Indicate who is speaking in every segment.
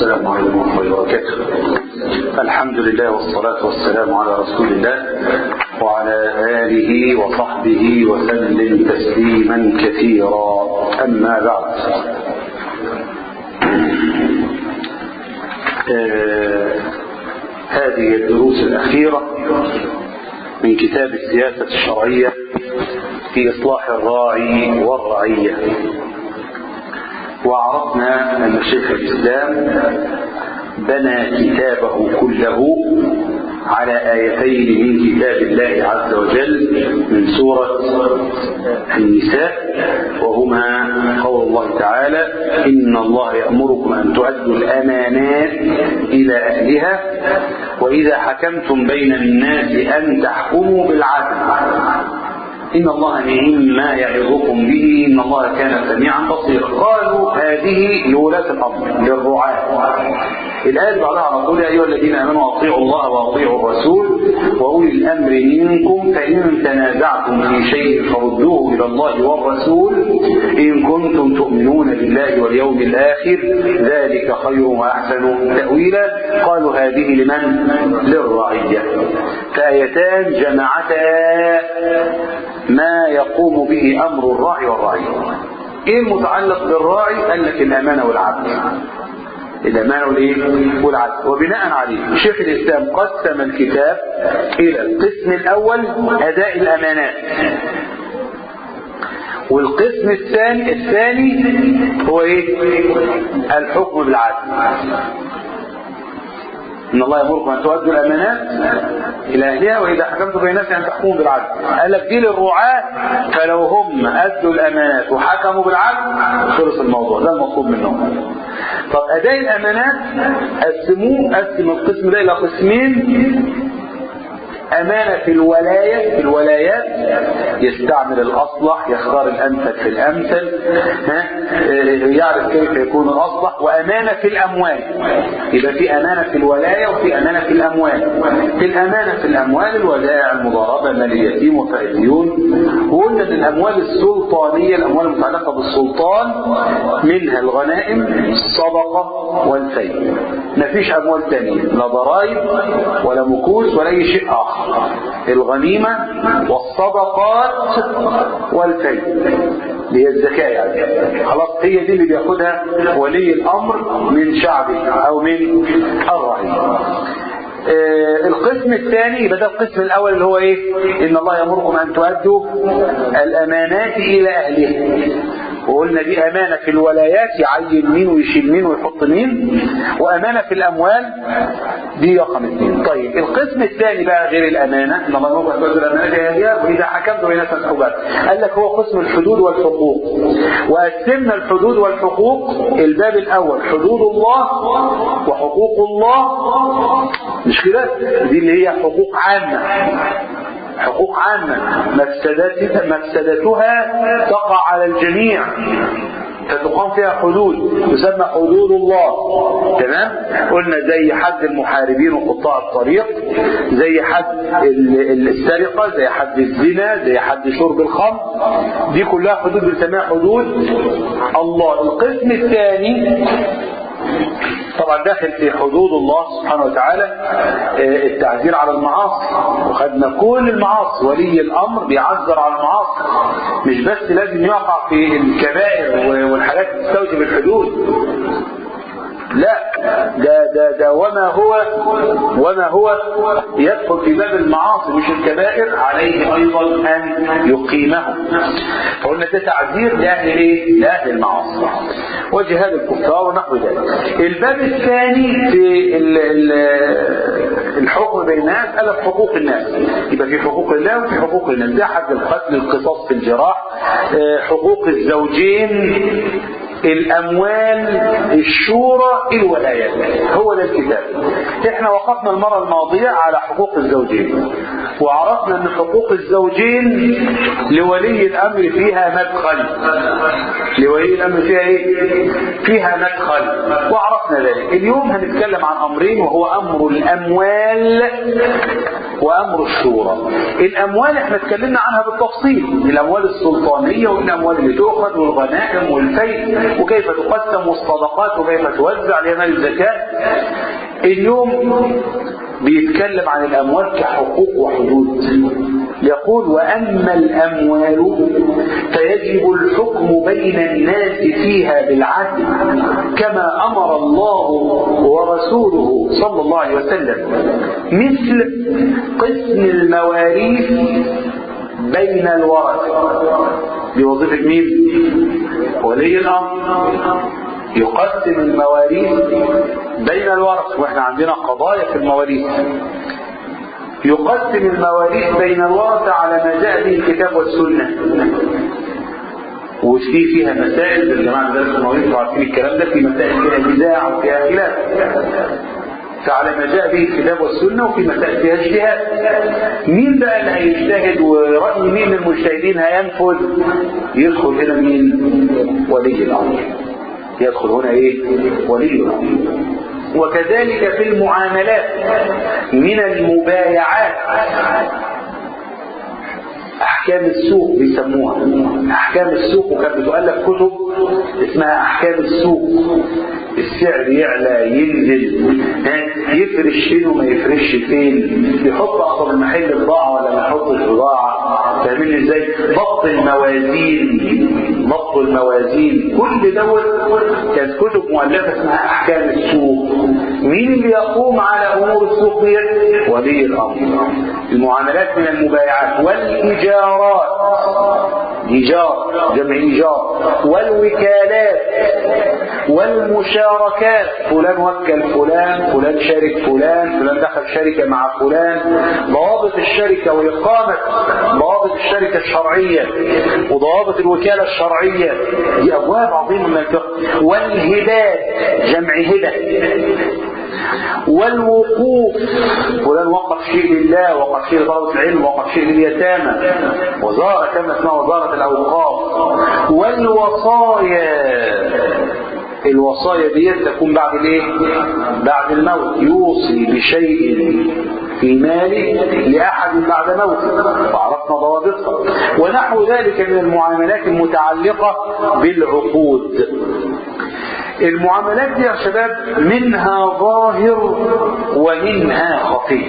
Speaker 1: السلام عليكم ورحمة الله وبركاته الحمد لله والصلاة والسلام على رسول الله وعلى آله وصحبه وسلم تسليما كثيرا أما بعد آه هذه الدروس الأخيرة من كتاب السياسة الشرعية في إصلاح الراعي والرعية وعرفنا أن شيخ الإسلام بنى كتابه كله على آيتين من كتاب الله عز وجل من سورة النساء وهما قول الله تعالى إن الله يأمركم أن تؤدوا الأمانات إلى أهلها وإذا حكمتم بين الناس أن تحكموا بالعدل إن الله نعم ما يعظكم به إن الله كان سميعا بصيرا قالوا هذه لولاة الأمر للرعاة الآية بعدها على طول يا أيها الذين آمنوا أطيعوا الله وأطيعوا الرسول وأولي الأمر منكم فإن تنازعتم في شيء فردوه إلى الله والرسول إن كنتم تؤمنون بالله واليوم الآخر ذلك خير وأحسن تأويلا قالوا هذه لمن؟ للرعية فآيتان جمعتا ما يقوم به أمر الراعي والرعية إيه المتعلق بالراعي؟ قال لك الأمانة والعدل الأمانة والإيه؟ والعدل وبناء عليه شيخ الإسلام قسم الكتاب إلى القسم الأول أداء الأمانات والقسم الثاني الثاني هو إيه؟ الحكم بالعدل إن الله يأمركم أن تؤدوا الأمانات إلى أهلها وإذا حكمتم بين الناس أن تحكموا بالعدل قال لك دي للرعاة فلو هم أدوا الأمانات وحكموا بالعدل خلص الموضوع ده المطلوب منهم طب أداء الأمانات قسموه قسم القسم ده إلى قسمين أمانة في الولاية في الولايات يستعمل الأصلح يختار الأمثل في الأمثل ها يعرف كيف يكون الأصلح وأمانة في الأموال يبقى في أمانة في الولاية وفي أمانة في الأموال في الأمانة في الأموال الودائع المضاربة مال اليتيم وفاء الديون وقلنا أن الأموال السلطانية الأموال المتعلقة بالسلطان منها الغنائم الصدقة والفيء مفيش أموال ثانية لا ضرائب ولا مكوس ولا أي شيء آخر الغنيمة والصدقات والفيء اللي هي الزكاة يعني خلاص هي دي اللي بياخدها ولي الأمر من شعبه أو من الرعية آه القسم الثاني يبقى ده القسم الاول اللي هو ايه ان الله يامركم ان تؤدوا الامانات الى اهلها وقلنا دي امانه في الولايات يعين مين ويشيل مين ويحط مين وامانه في الاموال دي رقم اثنين طيب القسم الثاني بقى غير الامانه ان الله يامركم ان تؤدوا الامانات الى اهلها واذا حكمتم بين الناس الحكومات قال لك هو قسم الحدود والحقوق وقسمنا الحدود والحقوق الباب الاول حدود الله وحقوق الله مش كده دي اللي هي حقوق عامة حقوق عامة مفسدتها, مفسدتها تقع على الجميع فتقام فيها حدود تسمى حدود الله تمام قلنا زي حد المحاربين وقطاع الطريق زي حد السرقة زي حد الزنا زي حد شرب الخمر دي كلها حدود بنسميها حدود الله القسم الثاني طبعا داخل في حدود الله سبحانه وتعالى التعذير على المعاصي وخدنا كل المعاصي ولي الامر بيعذر على المعاصي مش بس لازم يقع في الكبائر والحاجات اللي تستوجب الحدود لا ده ده ده وما هو وما هو يدخل في باب المعاصي مش الكبائر عليه ايضا ان يقيمه فقلنا ده تعذير لاهل ايه؟ لاهل المعاصي وجهاد الكفار ونحو ذلك الباب الثاني في ال ال الحكم بين الناس قال حقوق الناس يبقى في حقوق الله وفي حقوق الناس ده حد القتل القصاص في الجراح حقوق الزوجين الاموال الشورى الولايات هو ده الكتاب احنا وقفنا المرة الماضية على حقوق الزوجين وعرفنا ان حقوق الزوجين لولي الامر فيها مدخل لولي الامر فيها ايه فيها مدخل وعرفنا ذلك اليوم هنتكلم عن امرين وهو امر الاموال وأمر الشورى الأموال احنا اتكلمنا عنها بالتفصيل الأموال السلطانية والأموال اللي تؤخذ والغنائم والفيء وكيف تقسم والصدقات وكيف توزع لمال الزكاة اليوم بيتكلم عن الأموال كحقوق وحدود يقول وأما الأموال فيجب الحكم بين الناس فيها بالعدل كما أمر الله ورسوله صلى الله عليه وسلم مثل قسم المواريث بين الورثة بوظيفة مين؟ ولي الأمر يقسم المواريث بين الورث واحنا عندنا قضايا في المواريث يقسم المواريث بين الورثة على ما جاء به الكتاب والسنة وفي فيها مسائل الجماعة درس المواريث وعارفين الكلام ده في مسائل فيها نزاع وفيها خلاف فعلى ما جاء به الكتاب والسنة وفي مسائل فيها اجتهاد مين بقى اللي هيجتهد ورأي مين من المجتهدين هينفذ يدخل هنا مين ولي الأمر يدخل هنا ايه ولي الامر وكذلك في المعاملات من المبايعات احكام السوق بيسموها احكام السوق وكانت بتؤلف كتب اسمها احكام السوق السعر يعلى ينزل يفرش فين وما يفرش فين يحط اصلا المحل بضاعه ولا ما يحطش بضاعه فاهمين ازاي ضبط الموازين ضبط الموازين كل دوت كانت كتب مؤلفه اسمها احكام السوق مين اللي يقوم على امور السوق دي ولي الامر المعاملات من المبايعات والايجارات ايجار جمع ايجار والوكالات والمشاركات فلان وكل فلان فلان شارك فلان فلان دخل شركة مع فلان ضوابط الشركة وإقامة ضوابط الشركة الشرعية وضوابط الوكالة الشرعية دي أبواب عظيمة من الفقه والهبات جمع هبة والوقوف فلان وقف شيء لله وقف شيء لطلبة العلم وقف شيء لليتامى وزارة كما اسمها وزارة الأوقاف والوصايا الوصايا دي تكون بعد الايه بعد الموت يوصي بشيء في ماله لأحد بعد موته وعرفنا ضوابطها ونحو ذلك من المعاملات المتعلقة بالعقود المعاملات دي يا شباب منها ظاهر ومنها خفي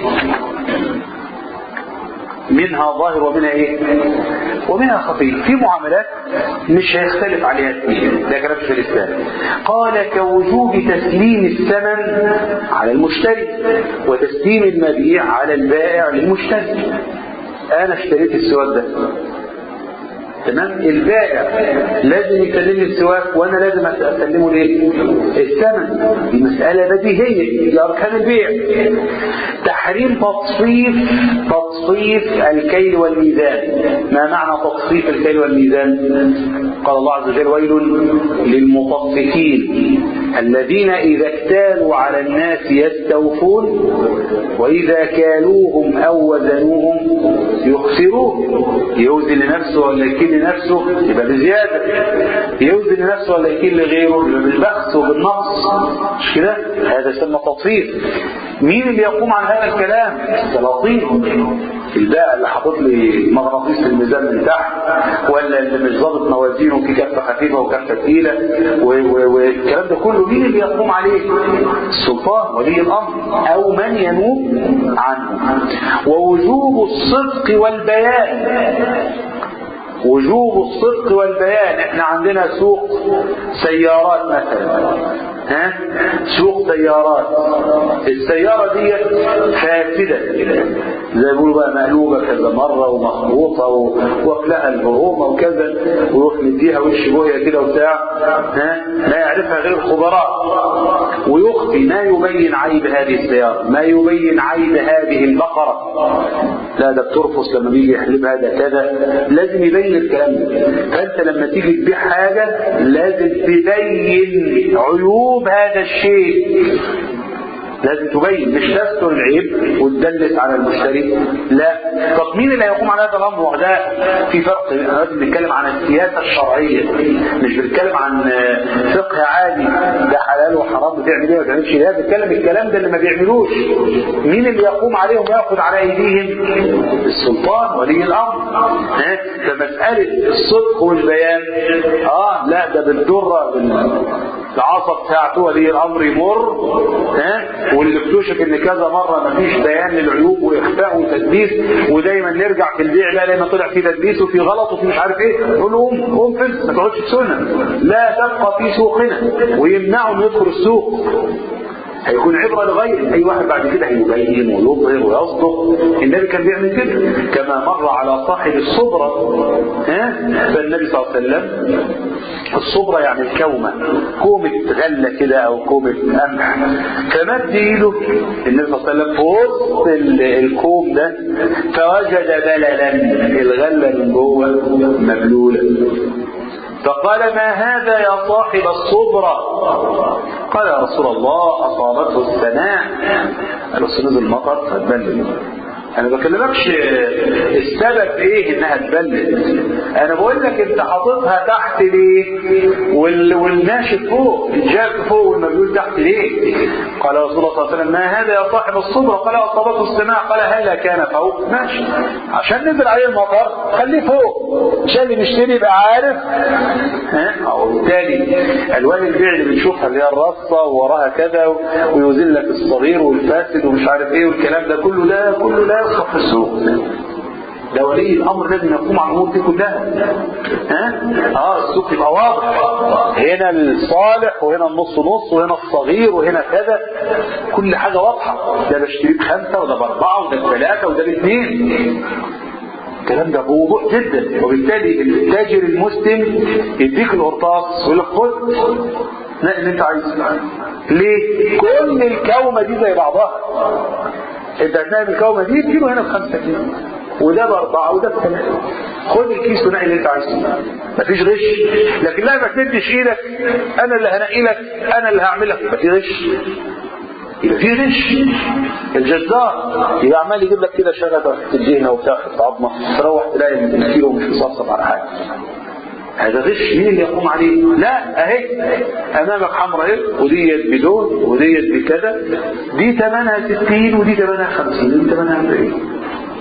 Speaker 1: منها ظاهر ومنها ايه ومنها خفي في معاملات مش هيختلف عليها اثنين ده كلام في الاسلام قال كوجوب تسليم الثمن على المشتري وتسليم المبيع على البائع للمشتري انا اشتريت السواد ده تمام البائع لازم يسلم لي السواك وانا لازم اسلمه الايه الثمن دي مساله بديهيه دي اركان البيع تحريم تطفيف تطفيف الكيل والميزان ما معنى تطفيف الكيل والميزان قال الله عز وجل ويل للمطففين الذين اذا اكتالوا على الناس يستوفون واذا كالوهم او وزنوهم يخسرون يوزن لنفسه ولا يكيل لنفسه يبقى بزيادة يوزن لنفسه ولا يكيل لغيره يبقى بالبخس وبالنقص مش كده هذا يسمى تطفيف مين اللي يقوم عن هذا الكلام السلاطين الباقي اللي حاطط لي مغناطيس في الميزان من تحت ولا اللي مش ظابط موازينه في كفه خفيفه وكفه ثقيله والكلام ده كله مين اللي يقوم عليه السلطان ولي الامر او من ينوب عنه ووجوب الصدق والبيان وجوب الصدق والبيان احنا عندنا سوق سيارات مثلا ها سوق سيارات السيارة دي فاسدة زي بيقولوا بقى مقلوبة كذا مرة ومخبوطة واكلها البرومة وكذا ويروح مديها وش بويا كده وبتاع ها لا يعرفها غير الخبراء ويخفي ما يبين عيب هذه السيارة ما يبين عيب هذه البقرة لا ده بترفص لما بيجي يحلبها ده كذا لازم يبين الكلام ده فانت لما تيجي تبيع حاجة لازم تبين عيوب هذا الشيء لازم تبين مش تستر العيب وتدلس على المشتري لا طب مين اللي هيقوم على هذا الامر وده في فرق احنا لازم نتكلم عن السياسه الشرعيه مش بنتكلم عن فقه عادي ده حلال وحرام بتعمل ايه ما بتعملش لا بنتكلم الكلام ده اللي ما بيعملوش مين اللي يقوم عليهم ياخذ على ايديهم السلطان ولي الامر ها فمساله الصدق والبيان اه لا ده بالدره بالعصا بتاعته ولي الامر يمر ها واللي اكتشف ان كذا مره ما فيش بيان للعيوب واخفاء وتدليس ودايما نرجع في البيع بقى لان طلع فيه تدليس وفي غلط وفي مش عارف ايه نقول له قوم قوم فلس ما تقعدش في سنه لا تبقى في سوقنا ويمنعهم يدخل السوق هيكون عبرة لغيره أي واحد بعد كده هيبين ويظهر ويصدق النبي كان بيعمل كده كما مر على صاحب الصبرة ها فالنبي صلى الله عليه وسلم الصبرة يعني الكومة كومة غلة كده أو كومة قمح فمد إيده النبي صلى الله عليه وسلم في وسط الكوم ده فوجد بللا الغلة من جوه مبلولة فقال ما هذا يا صاحب الصبرة قال يا رسول الله أصابته السماء قال له نزل المطر فتبلل انا ما بكلمكش السبب ايه انها تبلد انا بقول لك انت حاططها تحت ليه وال... والناشف فوق الجاك فوق والمبلول تحت ليه قال رسول الله صلى الله عليه وسلم ما هذا يا صاحب الصبر قال اصابته السماء قال هلا كان فوق ماشي عشان نزل عليه المطر خليه فوق عشان اللي بيشتري يبقى عارف ها وبالتالي الوان البيع اللي بنشوفها اللي هي الرصه ووراها كذا ويوزن لك الصغير والفاسد ومش عارف ايه والكلام ده كله ده كله لا يصلح في السوق ده ولي الامر لازم يقوم على الامور دي كلها ها اه السوق يبقى واضح هنا الصالح وهنا النص نص وهنا الصغير وهنا كذا كل حاجه واضحه ده بشتري بخمسه وده باربعه وده بثلاثه وده باثنين الكلام ده بوضوح جدا وبالتالي التاجر المسلم يديك القرطاس ويقول لك خد لا اللي انت عايزه ليه؟ كل الكومه دي زي بعضها انت هتلاقي الكومه دي كيلو هنا بخمسة كيلو وده باربعه وده بثلاثه خد الكيس ونقي اللي انت عايزه مفيش غش لكن لا ما تمدش ايدك انا اللي هنقي لك انا اللي هعمل لك يبقى في غش يبقى في غش الجزار يبقى عمال يجيب لك كده شغفه تديهنا وبتاع في عظمه تروح تلاقي الكيلو مش مصفصف على حاجه هذا غش مين اللي يقوم عليه لا اهي امامك حمراء اهي وديت بدون وديت بكذا دي ثمنها 60 ودي ثمنها 50 ودي ثمنها 40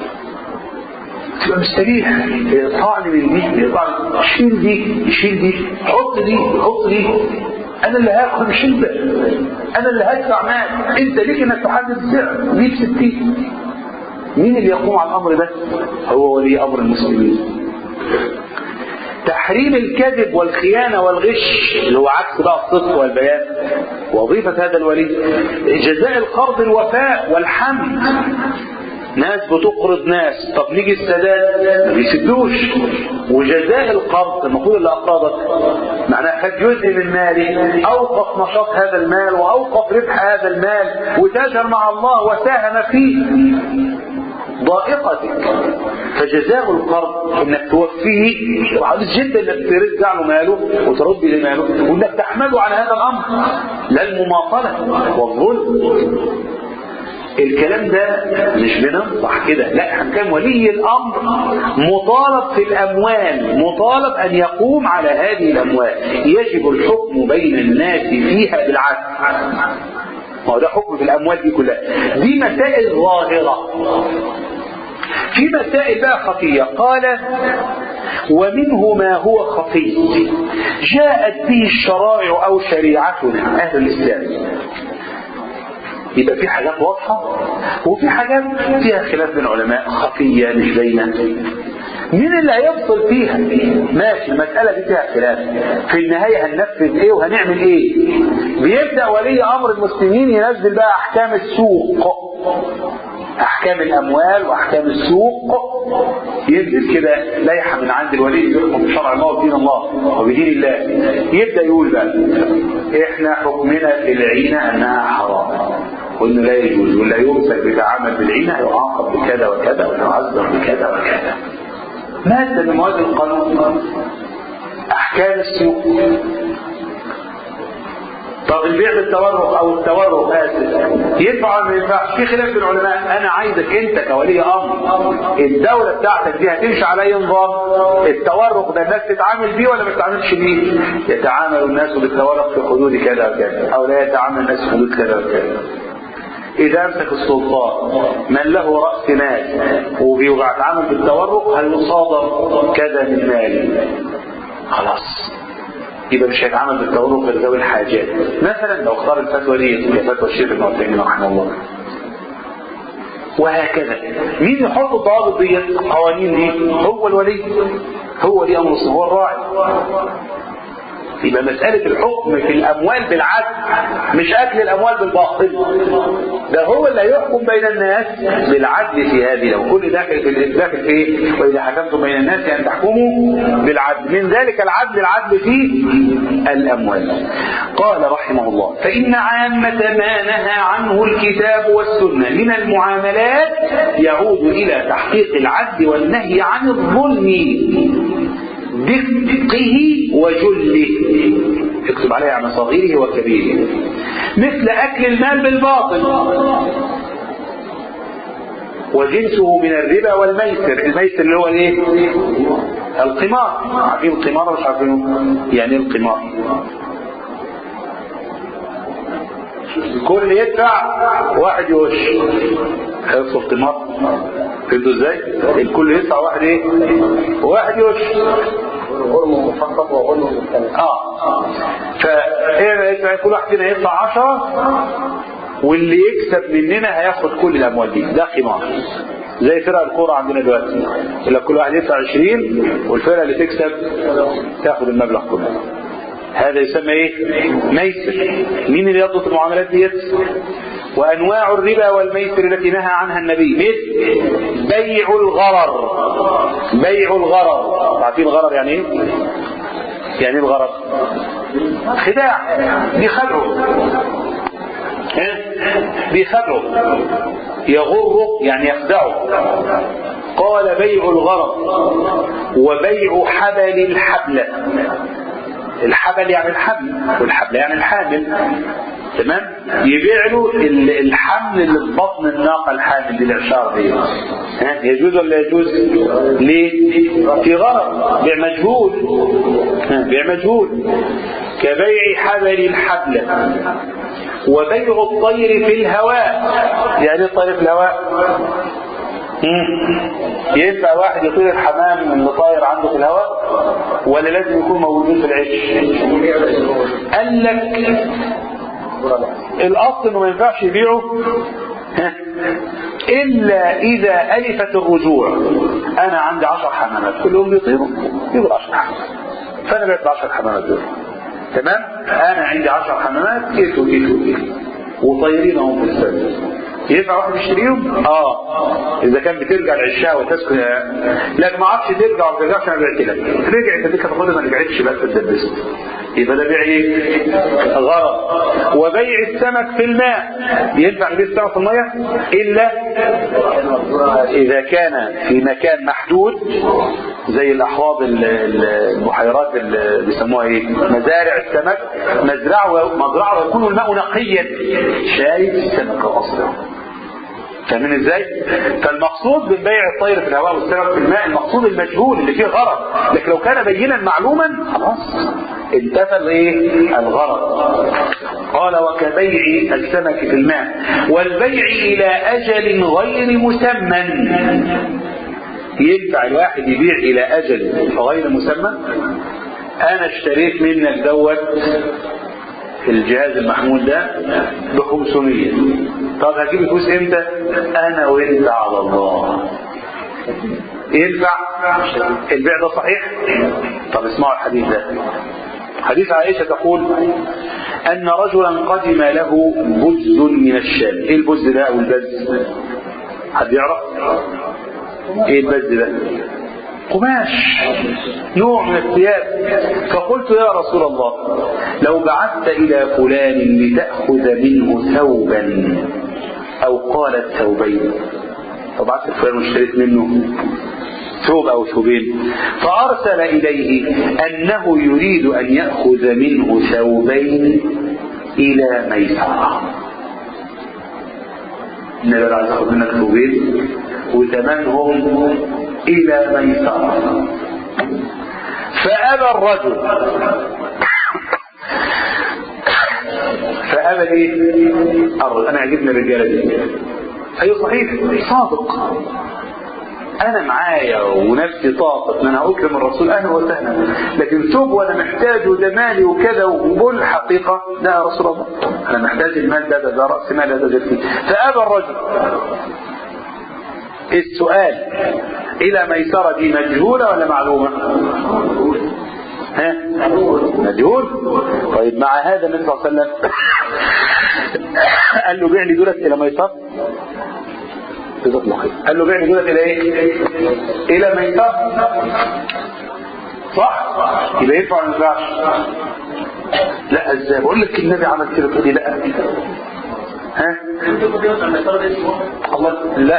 Speaker 1: تبقى مستريح يقطع لي من دي يقطع لي شيل دي شيل دي حط دي حط دي انا اللي هاخد مش انت انا اللي هدفع مال انت ليك انك تحدد السعر دي ب 60 مين اللي يقوم على الامر ده هو ولي امر المسلمين تحريم الكذب والخيانة والغش اللي هو عكس بقى الصدق والبيان وظيفة هذا الولي جزاء القرض الوفاء والحمد ناس بتقرض ناس طب نيجي السداد ما بيسدوش وجزاء القرض المفروض اللي اقرضك معناه خد جزء من مالي اوقف نشاط هذا المال واوقف ربح هذا المال وتاجر مع الله وساهم فيه ضائقتك فجزاء القرض انك توفيه وعايز جدا انك ترجع له ماله وترد له ماله وانك تحمله على هذا الامر لا المماطله والظلم الكلام ده مش بننصح كده لا احنا كان ولي الامر مطالب في الاموال مطالب ان يقوم على هذه الاموال يجب الحكم بين الناس فيها بالعدل ما هو ده حكم في الاموال دي كلها دي مسائل ظاهره في مسائل بقى خفيه قال ومنه ما هو خفي جاءت به الشرائع او شريعتنا اهل الاسلام يبقى في حاجات واضحة وفي حاجات فيها خلاف بين العلماء خفية مش باينة مين اللي هيفصل فيها ماشي المسألة دي فيها خلاف في النهاية هننفذ ايه وهنعمل ايه بيبدأ ولي امر المسلمين ينزل بقى احكام السوق احكام الاموال واحكام السوق ينزل كده لائحه من عند الولي يحكم بشرع الله ودين الله وبدين الله يبدا يقول بقى احنا حكمنا في العينه انها حرام وانه لا يجوز ولا يمسك بتعامل بالعينه يعاقب بكذا وكذا ويعذب بكذا وكذا ماده من مواد القانون احكام السوق طب البيع بالتورق او التورق اسف ينفع ولا ما ينفعش في خلاف بين العلماء انا عايزك انت كولي امر الدوله بتاعتك دي هتمشي على اي نظام التورق ده الناس تتعامل بيه ولا ما تتعاملش بيه يتعامل الناس بالتورق في حدود كذا وكذا او لا يتعامل الناس في حدود كذا وكذا إذا أمسك السلطان من له رأس مال وبيتعامل بالتورق هل يصادر كذا من مال خلاص يبقى مش هيتعامل بالتورق غير ذوي الحاجات مثلا لو اختار الفتوى دي كفتوى الشيخ ابن عثيمين رحمه الله وهكذا مين يحط الضوابط دي القوانين دي هو الولي هو دي امر هو الراعي يبقى مسألة الحكم في الأموال بالعدل مش أكل الأموال بالباطل ده هو اللي هيحكم بين الناس بالعدل في هذه لو كل داخل في داخل في إيه؟ وإذا حكمتم بين الناس أن تحكموا بالعدل من ذلك العدل العدل في الأموال قال رحمه الله فإن عامة ما نهى عنه الكتاب والسنة من المعاملات يعود إلى تحقيق العدل والنهي عن الظلم دقه وجله اكتب عليها عن صغيره وكبيره مثل اكل المال بالباطل وجنسه من الربا والميسر الميسر اللي هو ايه القمار عارفين القمار ولا مش عارفينه يعني ايه القمار كل يدفع واحد يوش هيوصل قمار فهمتوا ازاي؟ الكل يدفع واحد ايه؟ واحد يوش
Speaker 2: غرم مفقط وغرم مختلف
Speaker 1: اه فايه كل واحد فينا يدفع 10 واللي يكسب مننا هياخد كل الاموال دي ده قمار زي فرق الكوره عندنا دلوقتي يقول لك كل واحد يدفع 20 والفرقه اللي تكسب تاخد المبلغ كله هذا يسمى ايه ميسر مين اللي يضبط المعاملات ديت وانواع الربا والميسر التي نهى عنها النبي مثل بيع الغرر بيع الغرر عارفين الغرر يعني ايه يعني ايه الغرر خداع بيخدعه بيخدعه يغره يعني يخدعه قال بيع الغرر وبيع حبل الحبل الحبل يعني الحبل والحبل يعني الحامل تمام يبيع له الحمل اللي في بطن الناقه الحامل دي العشار دي ها يجوز ولا يجوز ليه في غرض بيع مجهول ها بيع مجهول كبيع حبل الحبل وبيع الطير في الهواء يعني الطير في الهواء ينفع واحد يطير الحمام اللي طاير عنده في الهواء ولا لازم يكون موجود في العش قال لك الاصل انه ما ينفعش يبيعه الا اذا الفت الرجوع انا عندي عشر حمامات كلهم بيطيروا يبقى عشر حمامات فانا بعت بعشر حمامات دول تمام انا عندي عشر حمامات كيف وكيف وكيف وطايرين اهم في السماء ينفع واحد يشتريهم؟ اه اذا كان بترجع العشاء وتسكن لكن ما عادش ترجع وما ترجعش انا بعت لك رجعت ديك تاخدها ما رجعتش بس تدبسها يبقى ده بيع ايه؟ غرض وبيع السمك في الماء ينفع يبيع السمك في الميه الا اذا كان في مكان محدود زي الاحواض البحيرات اللي بيسموها ايه؟ مزارع السمك مزرعه مزرعه ويكون الماء نقيا شايف السمك اصلا فاهمين ازاي؟ فالمقصود من بيع الطير في الهواء والسمك في الماء المقصود المجهول اللي فيه غرض، لكن لو كان بينا معلوما خلاص انتفى الايه؟ الغرض. قال وكبيع السمك في الماء والبيع الى اجل غير مسمى ينفع الواحد يبيع الى اجل غير مسمى انا اشتريت منك دوت الجهاز المحمول ده ب 500 طب هجيب الفلوس امتى؟ انا وانت على الله ينفع البيع ده صحيح؟ طب اسمعوا الحديث ده حديث عائشة تقول أن رجلا قدم له بز من الشام إيه البز ده أو البز؟ حد يعرف؟ إيه البز ده؟ قماش نوع من الثياب فقلت يا رسول الله لو بعثت إلى فلان لتأخذ منه ثوبا أو قالت ثوبين فبعثت فلان واشتريت منه ثوب أو ثوبين فأرسل إليه أنه يريد أن يأخذ منه ثوبين إلى ميسرة النبي عايز ياخد منك ثوبين وثمنهم الى ميسره فابى الرجل فابى ايه الرجل انا عجبني الرجاله دي ايوه صحيح صادق انا معايا ونفسي طاقه ان انا اكرم الرسول اهلا وسهلا لكن ثوب وانا محتاجه ده مالي وكذا وبقول الحقيقه ده يا رسول الله انا محتاج المال ده ده, ده راس مال ده ده فابى الرجل السؤال الى ميسره دي مجهوله ولا معلومه؟ ها؟ مجهول طيب مع هذا النبي صلى الله عليه وسلم قال له بيع لي دولت الى ميسره قال له بيعني دولت الى ايه الى ميتة صح يبقى ينفع ولا ما ينفعش لا ازاي بقول لك النبي عمل كده تقول لي لا ها الله لا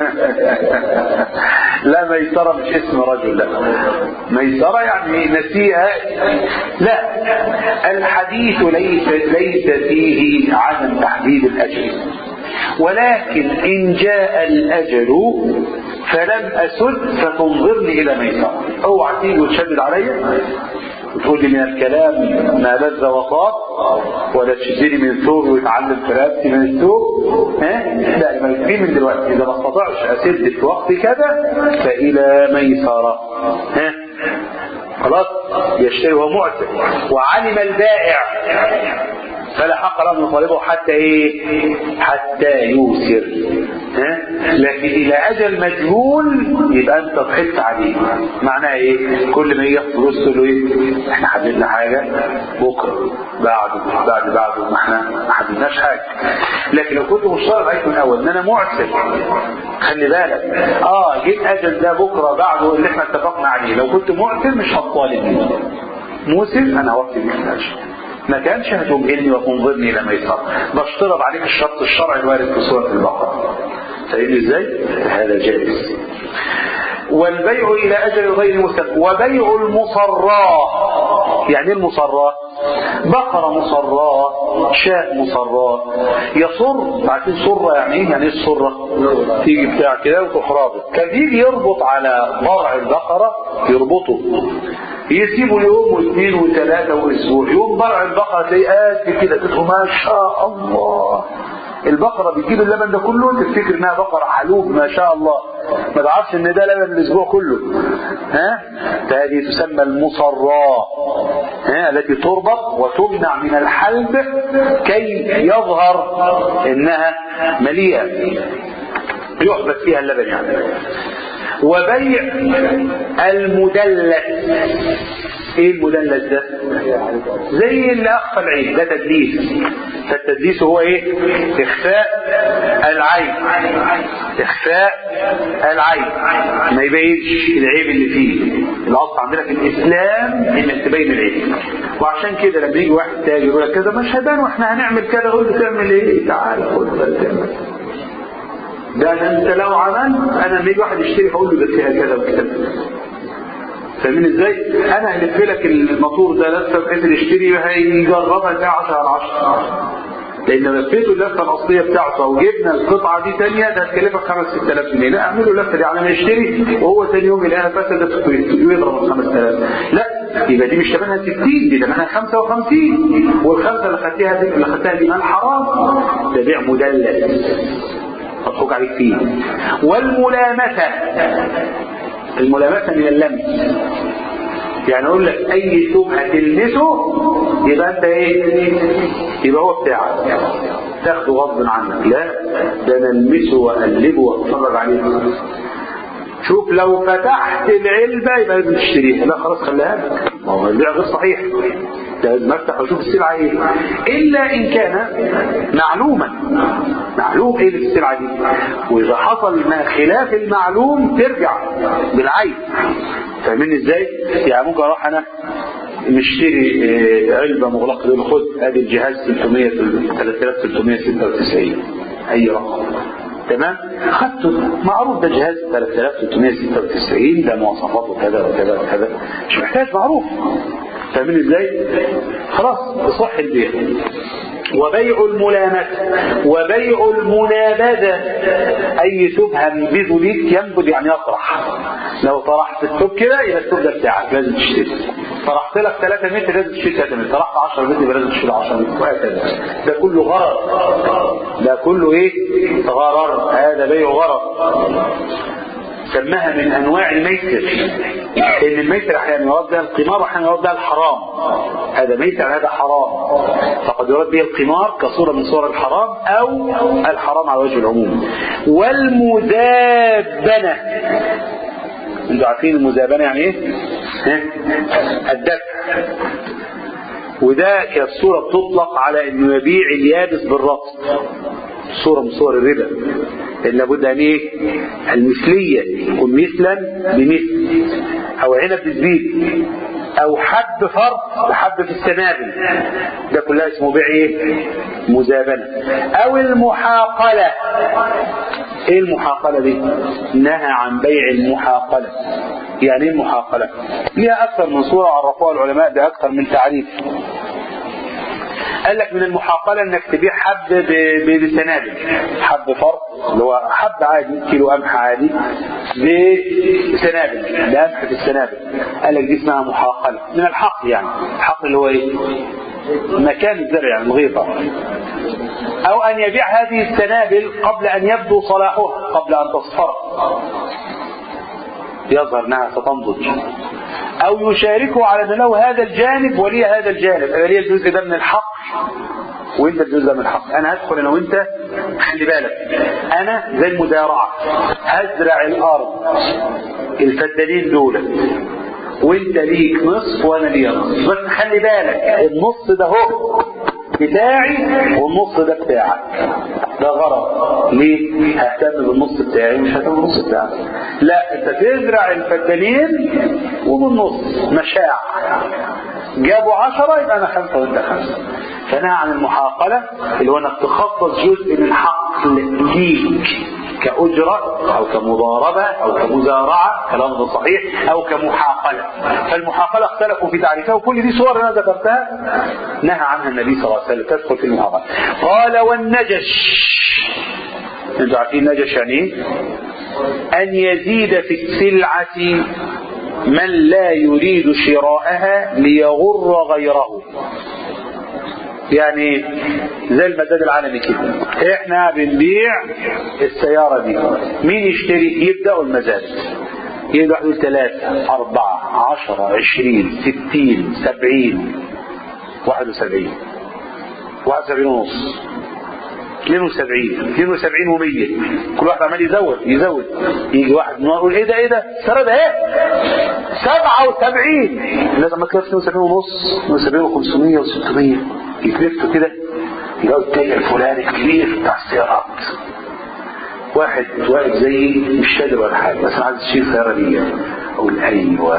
Speaker 1: لا ميسرة مش اسم رجل لا ميسرة يعني نسيها لا الحديث ليس ليس فيه عدم تحديد الاجل ولكن إن جاء الأجل فلم أسد فتنظرني إلى ميسرة اوعى تيجي وتشدد عليا وتقول لي من الكلام ما لذ وطاب ولا تشدني من ثوب ويتعلم في رقبتي من الثوب ها لا يبقى يكفي من دلوقتي اذا ما استطعش اسد في وقت كذا فالى ميسره ها خلاص يشتري وهو معتق وعلم البائع فلا حق له ان يطالبه حتى ايه حتى يوسر ها لكن الى اجل مجهول يبقى انت ضحكت عليه معناها ايه كل ما يجي ياخد فلوس تقول له ايه احنا حددنا حاجه بكره بعد بعد بعد ما احنا ما حددناش حاجه لكن لو كنت مشترط عليك من الاول ان انا معسر خلي بالك اه جيت اجل ده بكره بعده اللي احنا اتفقنا عليه لو كنت معسر مش هطالب بيه موسر انا هوفي بيك الاجر ما كانش هتمهلني وتنظرني الى ميسر بشترط عليك الشرط الشرعي الوارد في سوره البقره فاهمني ازاي؟ هذا جائز والبيع الى اجل غير مسمى وبيع المصراه يعني المصراه بقرة مصراه شاء مصراه يصر عارفين صرة يعني ايه؟ يعني ايه الصرة؟ تيجي بتاع كده وتروح رابط كان يجي يربط على ضرع البقرة يربطه يسيبوا يوم واثنين وثلاثة واسبوع يوم ضرع البقرة تلاقيه قد كده تقول ما شاء الله البقرة بتجيب اللبن ده كله تفتكر انها بقرة حلوب ما شاء الله ما تعرفش ان ده لبن الاسبوع كله ها فهذه تسمى المصراة ها التي تربط وتمنع من الحلب كي يظهر انها مليئة يحبس فيها اللبن يعني وبيع المدلس ايه المدلس ده زي اللي اخفى العين ده تدليس فالتدليس هو ايه اخفاء العين اخفاء العين ما يبينش العيب اللي فيه الاصل عندنا في الاسلام انك تبين العيب وعشان كده لما يجي واحد تاجر يقول لك كذا مش هبان واحنا هنعمل كذا اقول له تعمل ايه تعال خد بالك ده انت لو عملت انا لما يجي واحد يشتري هقول له ده فيها كذا وكذا فاهمين ازاي؟ انا هلف لك الموتور ده لفه بحيث اللي يشتري هيجربها يلاقي 10 على 10 لان لو لفيته اللفه الاصليه بتاعته وجبنا القطعه دي ثانيه ده هتكلفك 5 6000 جنيه لا اعملوا اللفه دي على ما يشتري وهو ثاني يوم يلاقيها فسدت ويضرب ال 5000 لا يبقى دي مش ثمنها 60 دي ثمنها 55 والخمسه اللي خدتها دي اللي خدتها دي مال حرام ده بيع مدلس مضحوك عليك فيه والملامسه الملامسه من اللمس يعني اقول لك اي ثوب هتلمسه يبقى انت ايه يبقى هو بتاعك تاخده غصب عنك لا ده انا المسه واقلبه واتفرج عليه شوف لو فتحت العلبه يبقى لازم تشتريها لا خلاص خليها لك ما هو البيع غير صحيح لازم افتح واشوف السلعه ايه الا ان كان معلوما معلوم ايه السلعه دي واذا حصل ما خلاف المعلوم ترجع بالعين فاهمين ازاي يعني ممكن اروح انا مشتري علبه مغلقه يقول خد ادي الجهاز 300 3396 اي رقم تمام خدته معروف ده جهاز 3396 ده مواصفاته كذا وكذا وكذا مش محتاج معروف فاهمين ازاي خلاص بصح البيع وبيع الملامسة وبيع المنابذة أي شبهة ينبذ ليك ينبذ يعني يطرح لو طرحت الثوب كده يبقى الثوب ده بتاعك لازم تشتري طرحت لك 3 متر لازم تشتري 3 متر طرحت 10 متر يبقى لازم تشتري 10 متر وهكذا ده كله غرض ده كله ايه غرر هذا بيع غرض سماها من انواع الميسر ان الميسر احيانا يراد بها القمار واحيانا يراد بها الحرام هذا ميسر هذا حرام فقد يراد به القمار كصوره من صور الحرام او الحرام على وجه العموم والمزابنه انتوا عارفين المزابنه يعني ايه؟ ها؟ الدفع وده كالصوره بتطلق على انه يبيع اليابس بالرطب صورة من صور الربا إلا لابد أن إيه؟ المثلية يكون مثلا بمثل أو عنب بزبيب أو حب فرد وحب في السنابل ده كلها اسمه بيع إيه؟ مزابنة أو المحاقلة إيه المحاقلة دي؟ نهى عن بيع المحاقلة يعني إيه المحاقلة؟ ليها أكثر من صورة عرفوها العلماء بأكثر من تعريف قال لك من المحاقله انك تبيع حب بسنابل حب فرق اللي هو حب عادي كيلو قمح عادي بسنابل بقمح في السنابل قال لك دي اسمها محاقله من الحق يعني الحق اللي هو ايه مكان الزرع يعني الغيطه او ان يبيع هذه السنابل قبل ان يبدو صلاحها قبل ان تصفر يظهر انها ستنضج او يشاركه على ان له هذا الجانب ولي هذا الجانب انا لي الجزء ده من الحق وانت الجزء ده من الحق انا هدخل انا وانت خلي بالك انا زي المزارعه هزرع الارض الفدانين دول وانت ليك نصف وانا ليا نصف بس خلي بالك النص ده هو بتاعي والنص ده بتاعك ده غلط ليه ههتم بالنص بتاعي مش ههتم بالنص بتاعك لا انت تزرع الفدانين وبالنص مشاع جابوا عشرة يبقى انا خمسة وانت خمسة فنهى عن المحاقلة اللي هو انك تخصص جزء من حق ليك كأجرة أو كمضاربة أو كمزارعة كلام ده صحيح أو كمحاقلة فالمحاقلة اختلفوا في تعريفها وكل دي صور أنا ذكرتها نهى عنها النبي صلى الله عليه وسلم تدخل في المحاقلة قال والنجش انتوا عارفين النجش يعني ايه؟ أن يزيد في السلعة من لا يريد شراءها ليغر غيره يعني زي المداد العالمي كده احنا بنبيع السيارة دي مين يشتري يبدأوا المزاد يجي واحد يقول ثلاثة أربعة عشرة عشرين ستين سبعين واحد وسبعين واحد وسبعين ونص 72 72 و100 كل واحد عمال يزود يزود يجي واحد يقول ايه ده ايه ده السنه ده ايه 77 الناس عمال تلاقي 72 ونص 72 و500 و600 يتلفوا كده يلاقوا التاجر الفلاني الكبير بتاع السيارات واحد واقف زيي مش قادر ولا حاجه بس انا عايز اشيل السياره دي اقول ايوه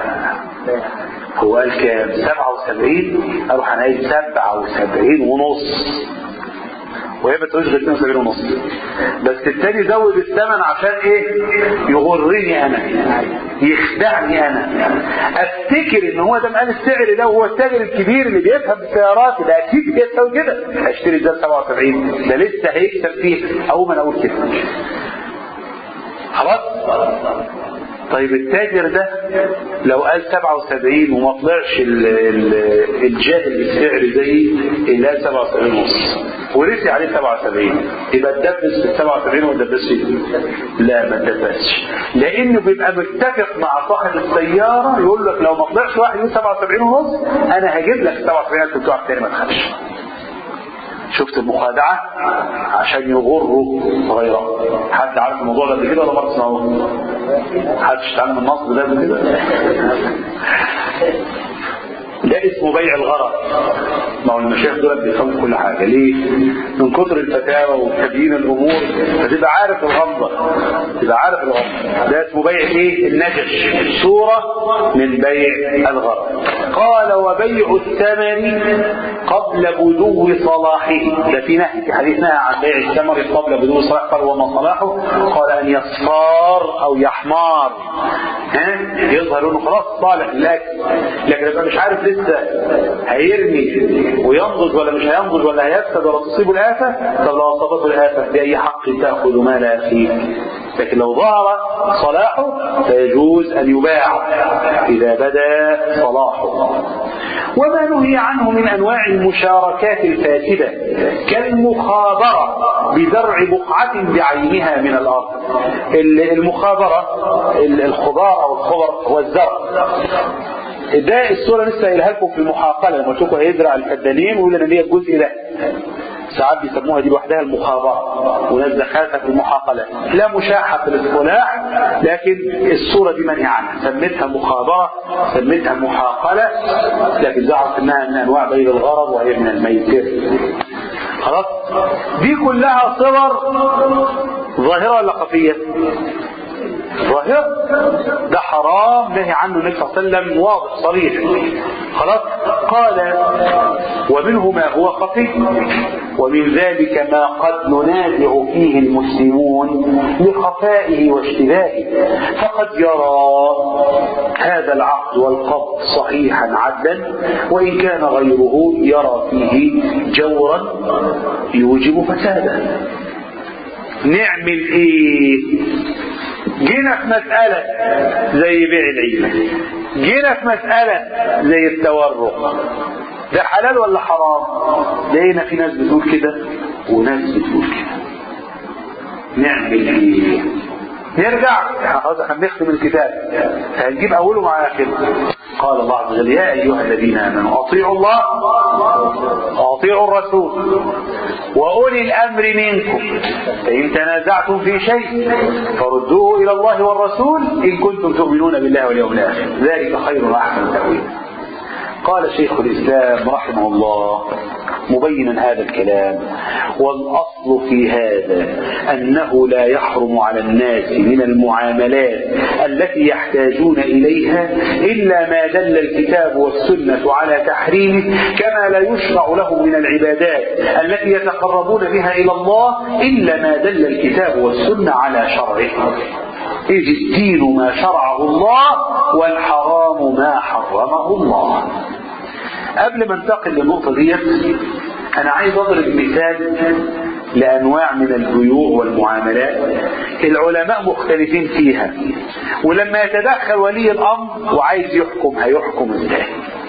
Speaker 1: هو قال كام 77 اروح انا قايل 77 ونص وهي ما تقولش غير 72 ونص بس التاني زود الثمن عشان ايه يغرني انا يخدعني انا افتكر ان هو ده مقال السعر ده وهو التاجر الكبير اللي بيفهم السيارات ده اكيد بيسوي كده اشتري ده 77 ده لسه هيكسب فيه اول ما اقول كده خلاص طيب التاجر ده لو قال 77 وما طلعش الجاهل السعر زي اللي قال 77 ونص ورثي عليه 77 يبقى اتدبس في ال 77 وما اتدبسش لا ما اتدبسش لانه بيبقى متفق مع صاحب السياره يقول لك لو ما طلعش واحد يقول 77 ونص انا هجيب لك 77 بتوعك تاني ما تخافش شفت المخادعة عشان يغروا غيره حد عارف الموضوع ده قبل كده ولا ما تسمعوه حد اشتغل النصب ده قبل كده ده اسمه بيع الغرض ما هو المشايخ دول بيفهموا كل حاجه ليه؟ من كتر الفتاوى وتبيين الامور فتبقى عارف الغمضه تبقى عارف الغمضه ده اسمه بيع ايه؟ النجش صوره من بيع الغرض قال وبيع الثمر قبل بدو صلاحه ده في نهي في حديث نهى عن بيع الثمر قبل بدو صلاحه قال وما صلاحه قال ان يصفار او يحمار ها يظهر انه خلاص صالح للاكل لكن يبقى مش عارف لسه هيرمي وينضج ولا مش هينضج ولا هيفسد ولا تصيبه الافه طب لو اصابته الافه باي حق تاخذ مال اخيك لكن لو ظهر صلاحه فيجوز ان يباع اذا بدا صلاحه وما نهي عنه من انواع المشاركات الفاسده كالمخابره بزرع بقعه بعينها من الارض المخابره الخضار او الخضر هو الزرع ده الصوره لسه قايلها لكم في المحاقله لما قلت لكم هيزرع الفدانين ويقول لنا دي الجزء ده ساعات بيسموها دي لوحدها المخابرة وناس دخلتها في المحاقلة لا مشاحة في الاصطلاح لكن الصورة دي منهي عنها سميتها مخابرة سميتها محاقلة لكن زعرت انها من انواع بيع الغرض وهي من الميسر خلاص دي كلها صور ظاهرة ولا خفية ظاهر ده حرام نهي عنه النبي صلى الله عليه وسلم واضح صريح خلاص قال ومنه ما هو خفي ومن ذلك ما قد ننازع فيه المسلمون لخفائه واشتباهه فقد يرى هذا العقد والقبض صحيحا عدلا وإن كان غيره يرى فيه جورا يوجب فسادا نعمل ايه جينا في مسألة زي بيع العينة جينا في مسألة زي التورق ده حلال ولا حرام لقينا في ناس بتقول كده وناس بتقول كده نعمل ايه نرجع خلاص احنا بنختم الكتاب هنجيب اوله مع اخره قال الله عز وجل يا ايها الذين امنوا اطيعوا الله واطيعوا الرسول واولي الامر منكم فان تنازعتم في شيء فردوه الى الله والرسول ان كنتم تؤمنون بالله واليوم الاخر ذلك خير واحسن تاويلا قال شيخ الإسلام رحمه الله مبينا هذا الكلام والأصل في هذا أنه لا يحرم على الناس من المعاملات التي يحتاجون إليها إلا ما دل الكتاب والسنة على تحريمه كما لا يشرع له من العبادات التي يتقربون بها إلى الله إلا ما دل الكتاب والسنة على شرعه إذ الدين ما شرعه الله والحرام ما حرمه الله قبل ما انتقل للنقطة دي أنا عايز أضرب مثال لأنواع من البيوع والمعاملات العلماء مختلفين فيها ولما يتدخل ولي الأمر وعايز يحكم هيحكم ازاي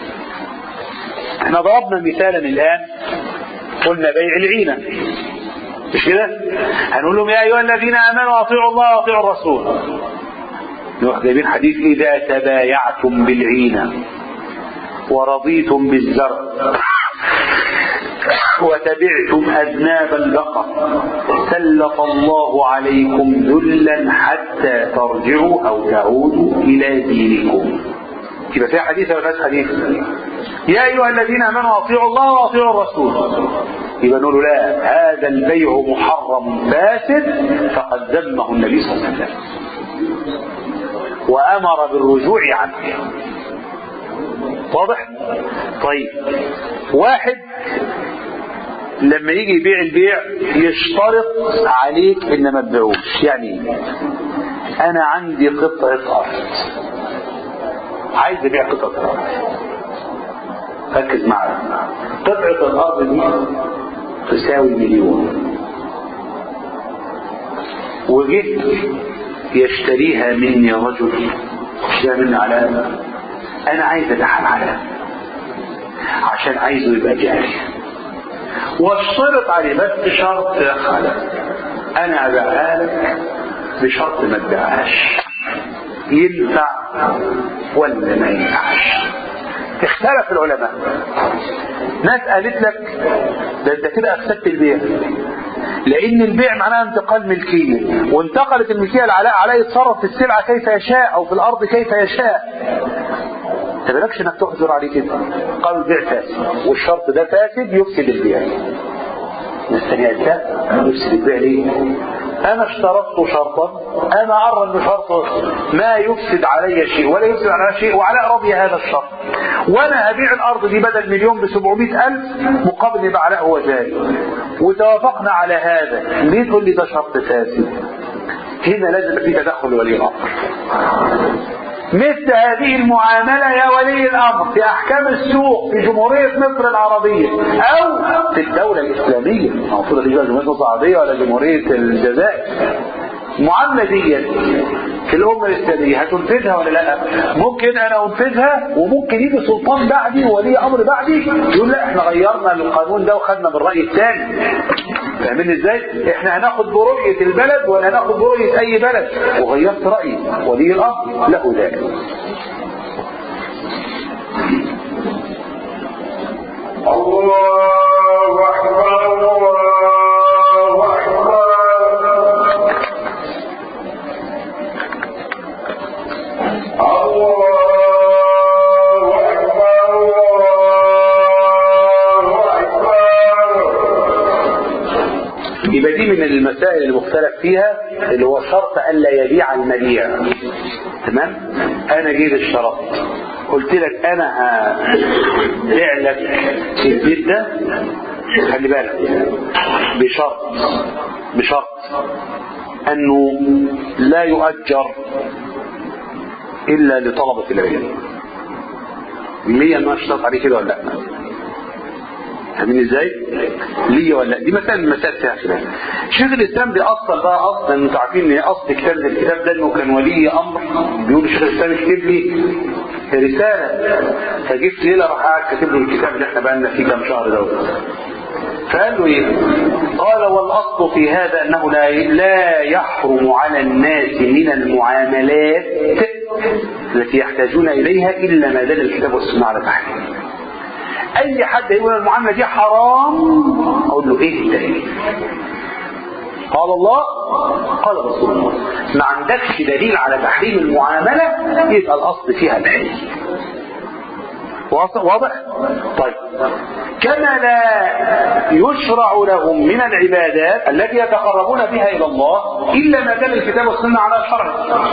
Speaker 1: احنا ضربنا مثالا الآن قلنا بيع العينة مش كده هنقول لهم يا أيها الذين آمنوا أطيعوا الله وأطيعوا الرسول نروح جايبين حديث إذا تبايعتم بالعينة ورضيتم بالزرع وتبعتم أذناب البقر سلط الله عليكم ذلا حتى ترجعوا أو تعودوا إلى دينكم يبقى فيها حديث ولا فيهاش حديث يا أيها الذين آمنوا أطيعوا الله وأطيعوا الرسول يبقى نقول لا هذا البيع محرم فاسد فقد ذمه النبي صلى الله عليه وسلم وأمر بالرجوع عنه واضح طيب واحد لما يجي يبيع البيع يشترط عليك ان ما تبيعوش يعني انا عندي قطعة ارض عايز ابيع قطعة الارض ركز معايا قطعة الارض دي تساوي مليون وجيت يشتريها مني رجل اشتريها مني على انا عايز ابيعها على عشان عايزه يبقى جاري واشترط عليه بس شرط يا خالد انا ابيعها لك بشرط ما تبيعهاش ينفع ولا ما ينفعش اختلف العلماء ناس قالت لك ده انت كده افسدت البيع لان البيع معناه انتقال ملكيه وانتقلت الملكيه العلاء عليه يتصرف في السلعه كيف يشاء او في الارض كيف يشاء ما بالكش انك تحجر عليه كده قالوا البيع فاسد والشرط ده فاسد يفسد البيع ناس تانية لا يفسد البيع ليه؟ انا اشترطت شرطا انا ارى ان شرط ما يفسد علي شيء ولا يفسد علي شيء وعلى راضي هذا الشرط وانا هبيع الارض دي بدل مليون ب 700 الف مقابل يبقى علاء هو جاري وتوافقنا على هذا ليه تقول لي ده شرط فاسد هنا لازم في تدخل ولي الامر مثل هذه المعاملة يا ولي الأمر في أحكام السوق في جمهورية مصر العربية أو في الدولة الإسلامية المفروض دي جمهورية مصر العربية ولا جمهورية الجزائر المعاملة دي في الأمة الإسلامية هتنفذها ولا لا؟ ممكن أنا أنفذها وممكن يجي سلطان بعدي وولي أمر بعدي يقول لا إحنا غيرنا القانون ده وخدنا بالرأي الثاني فاهمين ازاي؟ احنا هناخد برؤية البلد ولا هناخد برؤية أي بلد وغيرت رأيي ولي الأمر له ذلك
Speaker 2: الله أكبر الله أكبر الله أكبر الله أكبر
Speaker 1: يبقى دي من المسائل المختلف فيها اللي هو شرط ألا يبيع المبيع تمام أنا جيت اشترطت قلت لك أنا هبيع لك البيت ده خلي بالك بشرط بشرط أنه لا يؤجر إلا لطلبة العلم ليه أنا اشترط عليه كده ولا لا فاهمين ازاي؟ ليه ولا لا؟ دي مسألة من المسائل فيها خلاف. شيخ الاسلام بيأصل بقى اصلا انتوا عارفين ان اصل كتاب الكتاب ده انه كان ولي امر بيقول شيخ الاسلام اكتب لي رسالة فجبت ليلة راح قاعد كاتب له الكتاب اللي احنا بقالنا فيه كام شهر دوت. فقال له ايه؟ قال والاصل في هذا انه لا لا يحرم على الناس من المعاملات التي يحتاجون اليها الا ما دل الكتاب والسنه على تحريمه. اي حد يقول المعامله دي حرام اقول له ايه الدليل قال الله قال رسول الله ما عندكش دليل على تحريم المعامله يبقى الاصل فيها الحل واضح طيب كما لا يشرع لهم من العبادات التي يتقربون بها الى الله الا ما دل الكتاب والسنه على الشرع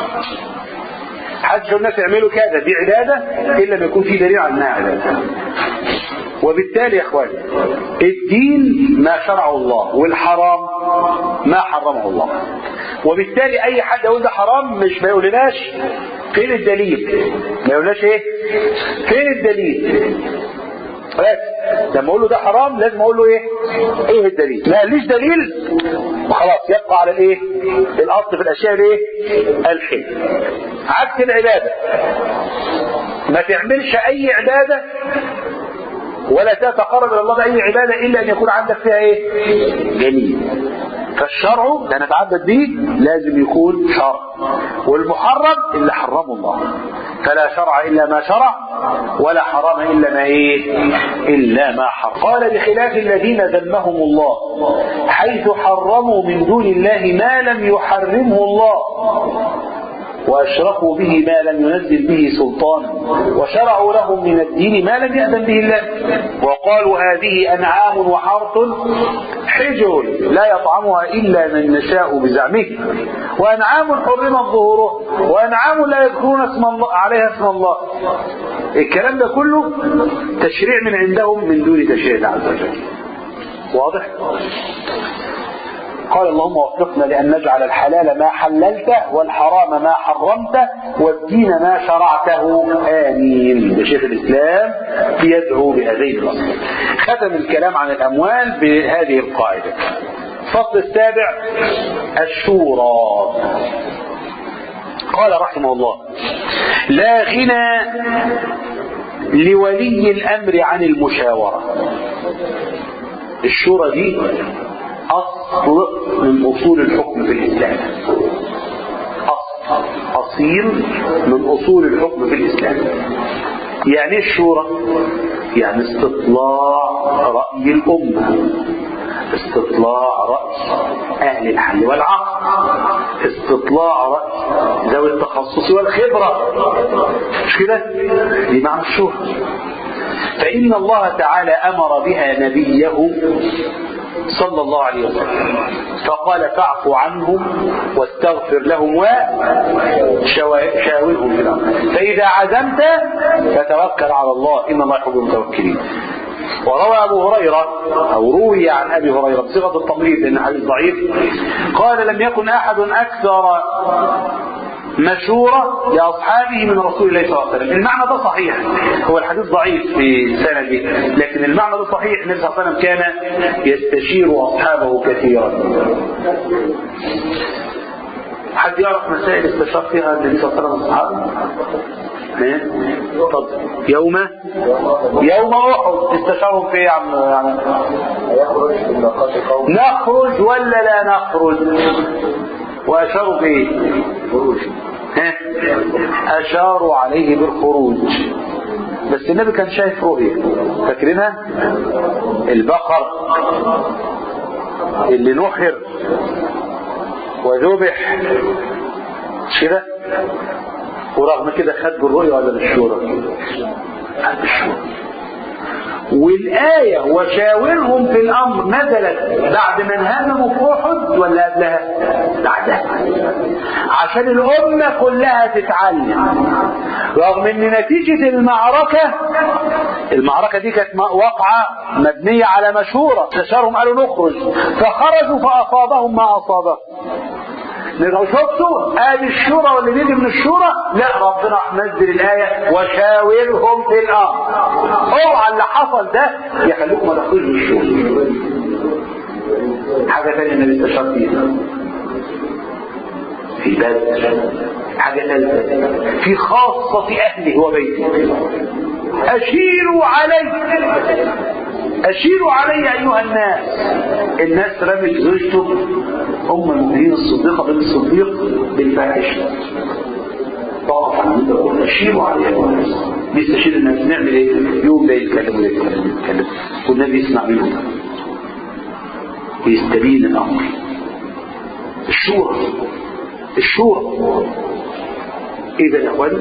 Speaker 1: حدش الناس يعملوا كذا دي عباده الا ما يكون في دليل على انها عباده وبالتالي يا اخواني الدين ما شرعه الله والحرام ما حرمه الله وبالتالي اي حد يقول ده حرام مش ما يقولناش فين الدليل ما يقولناش ايه فين الدليل بس لما اقول له ده حرام لازم اقول له ايه ايه الدليل ما قاليش دليل وخلاص يبقى على الايه الاصل في الاشياء الايه الحل عكس العباده ما تعملش اي عباده ولا تتقرب الى الله باي عباده الا ان يكون عندك فيها ايه جميل فالشرع اللي نتعبد به لازم يكون شرع والمحرم اللي حرمه الله فلا شرع الا ما شرع ولا حرام الا ما ايه الا ما حرم قال بخلاف الذين ذمهم الله حيث حرموا من دون الله ما لم يحرمه الله وأشركوا به ما لم ينزل به سلطانا وشرعوا لهم من الدين ما لم يأذن به الله وقالوا هذه أنعام وحرث حجر لا يطعمها إلا من نشاء بزعمه وأنعام حرمت ظهوره وأنعام لا يذكرون اسم الله عليها اسم الله الكلام ده كله تشريع من عندهم من دون تشريع الله عز وجل واضح؟ قال اللهم وفقنا لأن نجعل الحلال ما حللته والحرام ما حرمته والدين ما شرعته آمين شيخ الإسلام يدعو بهذين الأصل ختم الكلام عن الأموال بهذه القاعدة الفصل السابع الشورى قال رحمه الله لا غنى لولي الأمر عن المشاورة الشورى دي أصل من أصول الحكم في الإسلام أصل أصيل من أصول الحكم في الإسلام يعني ايه الشورى يعني استطلاع رأي الأمة استطلاع رأي أهل الحل والعقل استطلاع رأي ذوي التخصص والخبرة مش كده دي معنى الشورى فإن الله تعالى أمر بها نبيه صلى الله عليه وسلم فقال فاعف عنهم واستغفر لهم وشاورهم في الامر فاذا عزمت فتوكل على الله ان الله يحب المتوكلين وروى ابو هريره او روي عن ابي هريره بصيغه التمريض لان حديث ضعيف قال لم يكن احد اكثر مشورة لأصحابه من رسول الله صلى الله عليه وسلم المعنى ده صحيح هو الحديث ضعيف في سنده لكن المعنى ده صحيح النبي صلى الله عليه وسلم كان يستشير أصحابه كثيرا حد يعرف مسائل استشار فيها النبي صلى الله عليه وسلم أصحابه طب يوم يوم احد استشارهم في يا عم يعني نخرج ولا لا نخرج واشاروا بايه ها اشاروا عليه بالخروج بس النبي كان شايف رؤية فاكرينها البقر اللي نحر وذبح مش كده ورغم كده خد بالرؤية ولا بالشورى خد بالشورى والآية وشاورهم في الأمر نزلت بعد ما انهزموا في أحد ولا قبلها؟ بعدها عشان الأمة كلها تتعلم رغم ان نتيجة المعركة المعركة دي كانت واقعة مبنية على مشورة استشارهم قالوا نخرج فخرجوا فأصابهم ما أصابهم لو شفتوا ادي الشورى واللي بيجي من الشورى لا ربنا نزل الايه وشاورهم في الامر اوعى اللي حصل ده يخليكم ما تاخدوش بالشورى حاجه ثانيه النبي استشار فيها في بدر حاجه ثالثه في خاصه اهله وبيته اشيروا علي أشيروا علي أيها الناس الناس رمت زوجته أم المؤمنين الصديقة بنت الصديق بالفاحشة وقف عن يقول أشيروا علي أيها الناس بيستشير الناس نعمل إيه؟ يوم ده يتكلم وده يتكلم يتكلم والنبي يسمع منهم ويستبين الأمر الشورى الشورى إذا يا أخواني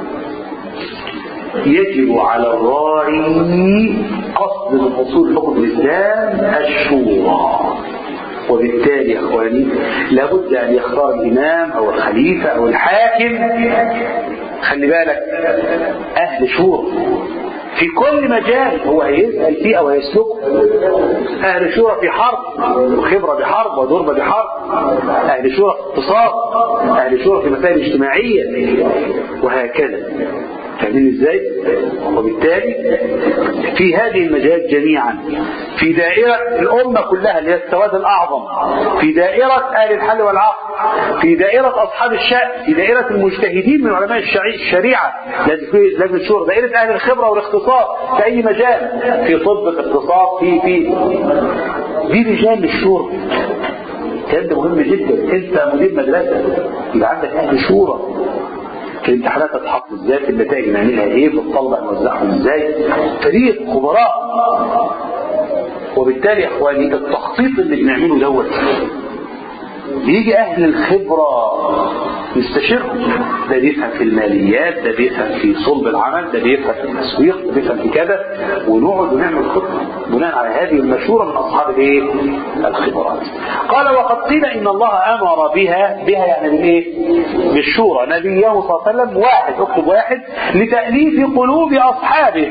Speaker 1: يجب على الراعي قصد من اصول حكم الاسلام الشورى وبالتالي يا اخواني لابد ان يختار الامام او الخليفه او الحاكم خلي بالك اهل شورى في كل مجال هو هيسأل فيه أو هيسلكه أهل شورى في حرب وخبرة بحرب وضربة بحرب أهل شورى في اقتصاد أهل شورى في مسائل اجتماعية وهكذا فاهمين ازاي وبالتالي في هذه المجالات جميعا في دائرة الأمة كلها اللي هي السواد الأعظم في دائرة أهل الحل والعقد في دائرة أصحاب الشأن في دائرة المجتهدين من علماء الشريعة لازم في لازم الشورى دائرة أهل الخبرة والاختصاص في أي مجال في طب في اقتصاد في في دي رجال للشورى الكلام ده مهم جدا انت مدير مدرسه يبقى عندك اهل شورى في الامتحانات هتحط ازاي في النتائج نعملها ايه في الطلبه نوزعهم ازاي فريق خبراء وبالتالي يا اخواني التخطيط اللي بنعمله دوت بيجي اهل الخبره نستشيرهم ده بيفهم في الماليات ده بيفهم في صلب العمل ده بيفهم في التسويق ده بيفهم في كذا ونقعد ونعمل خطه بناء على هذه المشوره من اصحاب الايه الخبرات قال وقد قيل ان الله امر بها بها يعني بالايه بالشورى نبيه صلى الله عليه وسلم واحد اكتب واحد لتاليف قلوب اصحابه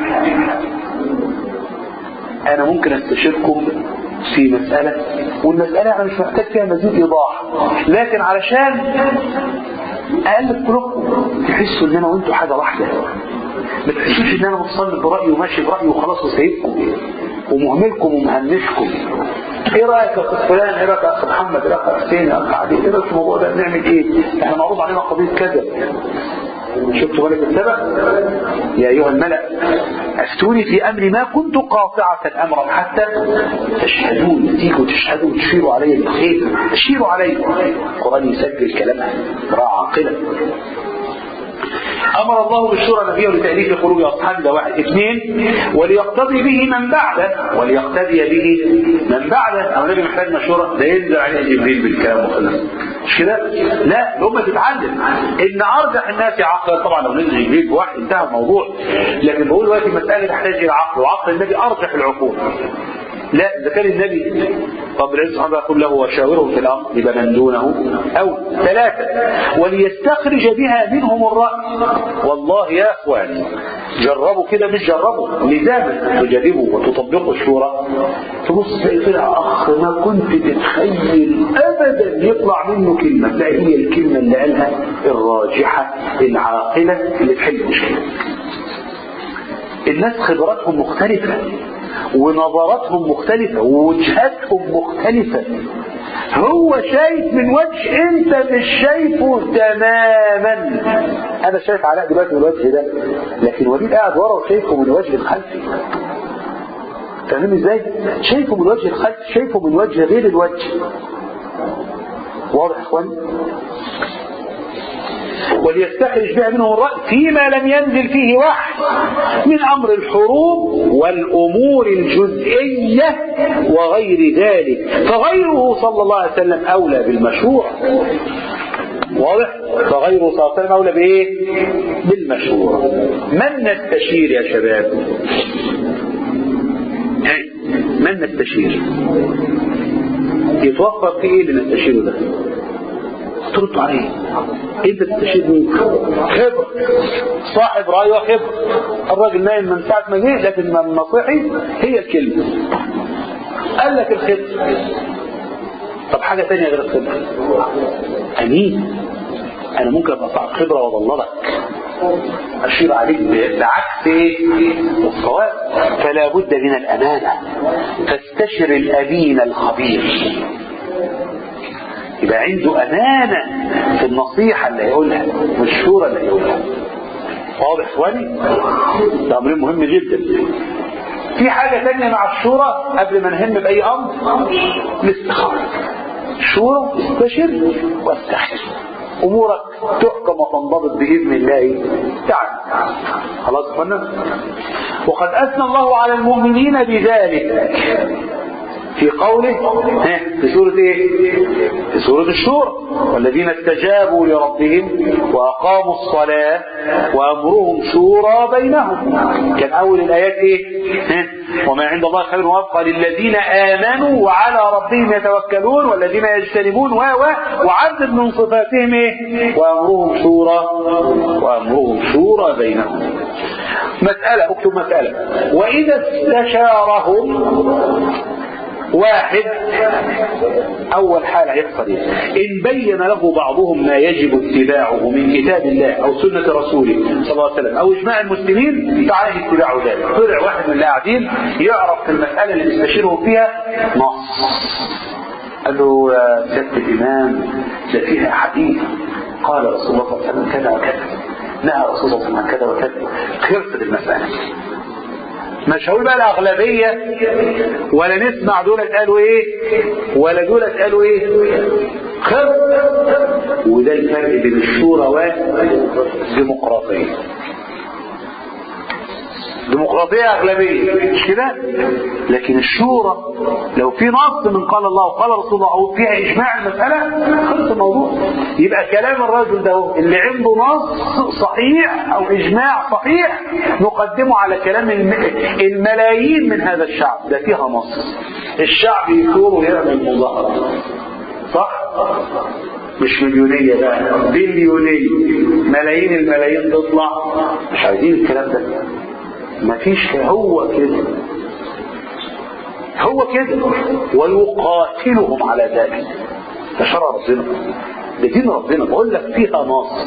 Speaker 1: انا ممكن استشيركم في مسألة والمسألة أنا مش محتاج فيها مزيد إيضاح لكن علشان أقلب قلوبكم تحسوا إن أنا وأنتوا حاجة واحدة ما تحسوش إن أنا متصل برأيي وماشي برأيي وخلاص وسايبكم ومهملكم ومهمشكم ايه رايك يا اخ فلان ايه رايك يا اخ محمد ايه رايك يا اخ حسين يا اخ علي ايه رايك في الموضوع ده نعمل ايه احنا معروض علينا قضيه كذا شفتوا بالك السبب يا ايها الملأ افتوني في امر ما كنت قاطعة امرا حتى تشهدون تيجوا تشهدوا وتشيروا علي بالخير اشيروا علي القرآن يسجل كلامها قراءة عاقلة امر الله بالشورى نبيه لتاليف قلوب اصحابه ده واحد اثنين وليقتدي به من بعده وليقتدي به من بعده او النبي محتاج مشوره ده ينزل عليه جبريل بالكلام وخلاص مش كده؟ لا الامه تتعلم ان ارجح الناس عقلا طبعا لو نزل جبريل بواحد انتهى الموضوع لكن بقول دلوقتي المساله تحتاج الى عقل وعقل النبي ارجح العقول لا إذا كان النبي رب العزة سبحانه يقول له وشاورهم في الأمر يبقى من دونه أو ثلاثة وليستخرج بها منهم الرأي والله يا أخواني جربوا كده مش جربوا لزاما تجربوا وتطبقوا الشورى تبص طلع أخ ما كنت تتخيل أبدا يطلع منه كلمة لا هي الكلمة اللي قالها الراجحة العاقلة اللي تحل المشكلة الناس خبراتهم مختلفة ونظراتهم مختلفة ووجهاتهم مختلفة هو شايف من وجه انت مش شايفه تماما انا شايف علاء دلوقتي من الوجه ده لكن وليد قاعد ورا وشايفه من الوجه الخلفي فاهمين ازاي شايفه من الوجه الخلفي شايفه من وجه غير الوجه واضح يا اخواني وليستخرج بها منهم الرأي فيما لم ينزل فيه وحي من أمر الحروب والأمور الجزئية وغير ذلك فغيره صلى الله عليه وسلم أولى بالمشروع واضح فغيره صلى الله عليه وسلم أولى بإيه بالمشروع من نستشير يا شباب هاي من نستشير يتوفر في ايه اللي نستشيره ده ترد عليه انت تستشير مين خبر صاحب راي وخبر الراجل نايم من ساعه ما جه لكن من نصيحي هي الكلمه قال لك الخبر طب حاجه ثانيه غير الخبر امين انا ممكن ابقى صاحب خبره واضللك اشير عليك بعكس ايه الصواب فلا بد من الامانه فاستشر الامين الخبير يبقى عنده امانه في النصيحه اللي هيقولها والشورى اللي هيقولها واضح اخواني ده امر مهم جدا في حاجه ثانيه مع الشورى قبل ما نهم باي امر الاستخاره شورى استشر واستخر امورك تحكم وتنضبط باذن الله تعالى خلاص يا اخوانا وقد اثنى الله على المؤمنين بذلك في قوله ها في سورة ايه في سورة الشورى والذين استجابوا لربهم وأقاموا الصلاة وأمرهم شورى بينهم كان أول الآيات ايه ها وما عند الله خير وابقى للذين آمنوا وعلى ربهم يتوكلون والذين يجتنبون و و وعدد من صفاتهم ايه وأمرهم شورى وأمرهم شورى بينهم مسألة اكتب مسألة وإذا استشارهم واحد اول حالة هيحصل ايه ان بين له بعضهم ما يجب اتباعه من كتاب الله او سنة رسوله صلى الله عليه وسلم او اجماع المسلمين فعليه اتباع ذلك طلع واحد من اللي قاعدين يعرف في المسألة اللي بيستشيره فيها نص قال له يا سيادة الامام ده فيها حديث قال رسول الله صلى الله عليه وسلم كذا وكذا نهى رسول الله صلى الله عليه وسلم عن كذا وكذا خلصت المسألة مش هقول بقى الأغلبية ولا نسمع دولت قالوا ايه ولا دولت قالوا ايه خلص وده الفرق بين الشورى والديمقراطية ديمقراطية أغلبية مش كده لكن الشورى لو في نص من قال الله وقال رسول الله أو فيها إجماع المسألة خلص الموضوع يبقى كلام الرجل ده اللي عنده نص صحيح أو إجماع صحيح نقدمه على كلام الملايين من هذا الشعب ده فيها نص الشعب يثور ويعمل مظاهرة صح؟ مش مليونية بقى بليونية ملايين الملايين تطلع مش عايزين الكلام ده مفيش هو كده هو كده ويقاتلهم على ذلك ده شرع ربنا ده دين ربنا بقول لك فيها نص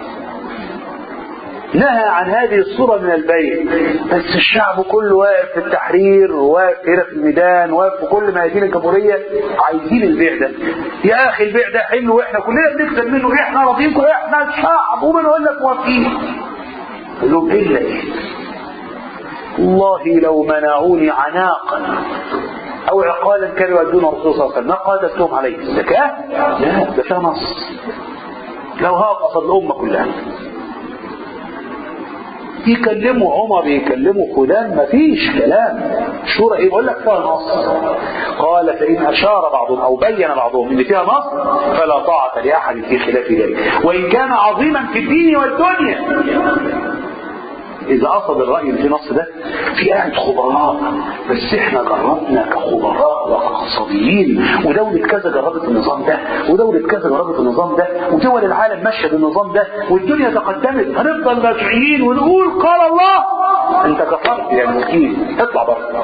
Speaker 1: نهى عن هذه الصورة من البيع بس الشعب كله واقف في التحرير واقف هنا في الميدان واقف في كل ميادين الجمهورية عايزين البيع ده يا أخي البيع ده حلو وإحنا كلنا بنكسب منه إحنا راضيين إحنا الشعب وبنقول لك موافقين قال لهم إلا إيه والله لو منعوني عناقا او عقالا كانوا يؤدون الرسول صلى الله عليه وسلم ما قادتهم عليه الزكاة لا ده فيها نص لو هاقص الأمة كلها يكلموا عمر يكلموا فلان ما فيش كلام شورى ايه بقول لك فيها نص قال فإن أشار بعضهم أو بين بعضهم إن فيها نص فلا طاعة لأحد في خلاف ذلك وإن كان عظيما في الدين والدنيا اذا قصد الراي اللي في النص ده في قاعد خبراء بس احنا جربنا كخبراء واقتصاديين ودوله كذا جربت النظام ده ودوله كذا جربت النظام ده ودول العالم ماشيه بالنظام ده والدنيا تقدمت هنفضل راجعين ونقول قال الله انت كفرت يا مسكين اطلع بره